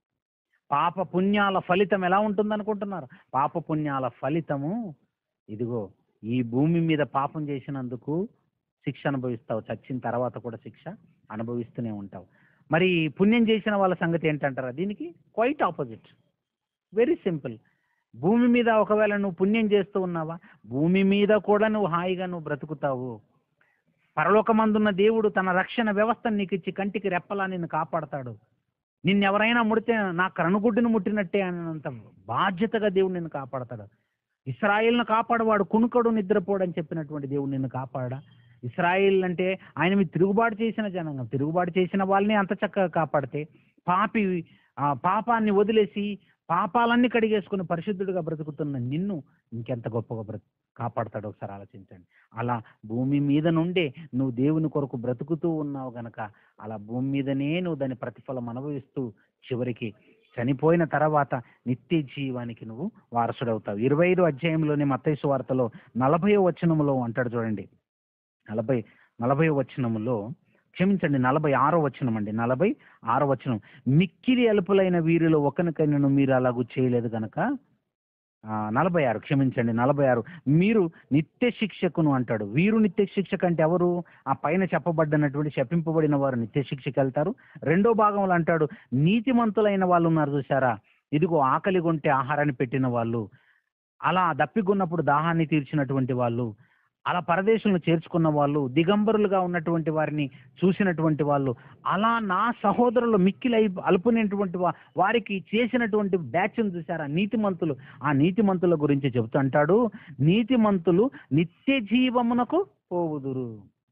Speaker 1: పాప పుణ్యాల ఫలితం ఎలా ఉంటుంది అనుకుంటున్నారు పాప పుణ్యాల ఫలితము ఇదిగో ఈ భూమి మీద పాపం చేసినందుకు శిక్ష అనుభవిస్తావు చచ్చిన తర్వాత కూడా శిక్ష అనుభవిస్తూనే ఉంటావు మరి పుణ్యం చేసిన వాళ్ళ సంగతి ఏంటంటారా దీనికి క్వైట్ ఆపోజిట్ వెరీ సింపుల్ భూమి మీద ఒకవేళ నువ్వు పుణ్యం చేస్తూ ఉన్నావా భూమి మీద కూడా నువ్వు హాయిగా నువ్వు బ్రతుకుతావు పరలోకమందున్న దేవుడు తన రక్షణ వ్యవస్థను నీకు ఇచ్చి కంటికి రెప్పలా నిన్ను కాపాడతాడు నిన్నెవరైనా ముడితే నా కనుగుడ్డును ముట్టినట్టే అన్నంత బాధ్యతగా దేవుడు నిన్ను కాపాడతాడు ఇస్రాయిల్ను కాపాడవాడు కునుకడు నిద్రపోడు అని చెప్పినటువంటి దేవుడు నిన్ను కాపాడా ఇస్రాయిల్ అంటే ఆయన మీద తిరుగుబాటు చేసిన జనాంగం తిరుగుబాటు చేసిన వాళ్ళని అంత చక్కగా కాపాడితే పాపి ఆ పాపాన్ని వదిలేసి పాపాలన్నీ కడిగేసుకుని పరిశుద్ధుడిగా బ్రతుకుతున్న నిన్ను ఇంకెంత గొప్పగా బ్రతు కాపాడతాడు ఒకసారి ఆలోచించండి అలా భూమి మీద నుండే నువ్వు దేవుని కొరకు బ్రతుకుతూ ఉన్నావు గనక అలా భూమి మీదనే నువ్వు దాని ప్రతిఫలం అనుభవిస్తూ చివరికి చనిపోయిన తర్వాత నిత్య జీవానికి నువ్వు వారసుడవుతావు ఇరవై ఐదు అధ్యాయంలోని మత్తైసు వార్తలో నలభై వచనములో అంటాడు చూడండి నలభై నలభై వచనములో క్షమించండి నలభై ఆరో వచనం అండి నలభై ఆరో వచనం మిక్కిలి అలుపులైన వీరిలో ఒకరికైనా మీరు అలాగూ చేయలేదు గనక ఆ, నలభై ఆరు క్షమించండి నలభై ఆరు మీరు నిత్య శిక్షకును అంటాడు వీరు నిత్య శిక్షకు అంటే ఎవరు ఆ పైన చెప్పబడ్డనటువంటి శపింపబడిన వారు నిత్య శిక్షకి వెళ్తారు రెండో భాగంలో అంటాడు నీతిమంతులైన వాళ్ళు ఉన్నారు చూసారా ఇదిగో ఆకలి కొంటే ఆహారాన్ని పెట్టిన వాళ్ళు అలా దప్పికొన్నప్పుడు దాహాన్ని తీర్చినటువంటి వాళ్ళు అలా పరదేశంలో చేర్చుకున్న వాళ్ళు దిగంబరులుగా ఉన్నటువంటి వారిని చూసినటువంటి వాళ్ళు అలా నా సహోదరులు మిక్కిలి అయి- అలుపునేటువంటి వా- వారికి చేసినటువంటి బ్యాచ్ను చూసారా నీతిమంతులు ఆ నీతిమంతుల గురించి చెబుతూ అంటాడు నీతిమంతులు నిత్య జీవమునకు పోవుదురు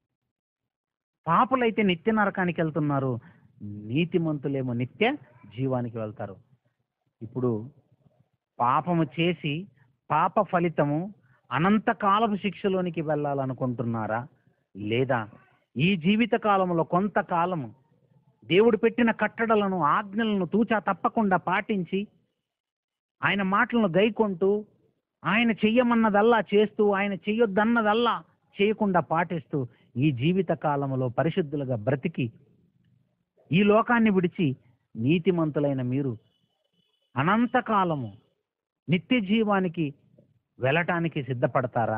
Speaker 1: పాపులైతే నిత్య నరకానికి వెళ్తున్నారు నీతిమంతులేమో నిత్య జీవానికి వెళ్తారు ఇప్పుడు పాపము చేసి పాప ఫలితము అనంతకాలపు శిక్షలోనికి వెళ్ళాలనుకుంటున్నారా లేదా ఈ జీవిత కాలంలో కొంతకాలము దేవుడు పెట్టిన కట్టడలను ఆజ్ఞలను తూచా తప్పకుండా పాటించి ఆయన మాటలను గైకొంటూ ఆయన చెయ్యమన్నదల్లా చేస్తూ ఆయన చెయ్యొద్దన్నదల్లా చేయకుండా పాటిస్తూ ఈ జీవిత కాలంలో పరిశుద్ధులుగా బ్రతికి ఈ లోకాన్ని విడిచి నీతిమంతులైన మీరు అనంతకాలము నిత్య జీవానికి వెళ్ళటానికి సిద్ధపడతారా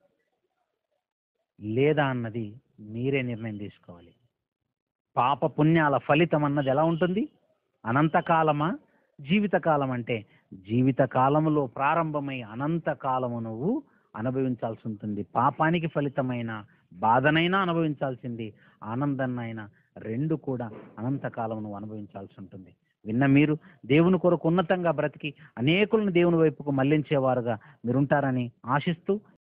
Speaker 1: లేదా అన్నది మీరే నిర్ణయం తీసుకోవాలి పాప పుణ్యాల ఫలితం అన్నది ఎలా ఉంటుంది అనంతకాలమా జీవితకాలం అంటే జీవితకాలములో ప్రారంభమై అనంతకాలము నువ్వు అనుభవించాల్సి ఉంటుంది పాపానికి ఫలితమైన బాధనైనా అనుభవించాల్సింది ఆనందాన్నైనా రెండు కూడా అనంతకాలం నువ్వు అనుభవించాల్సి ఉంటుంది విన్న మీరు దేవుని కొరకు ఉన్నతంగా బ్రతికి అనేకులను దేవుని వైపుకు మళ్లించేవారుగా మీరుంటారని ఆశిస్తూ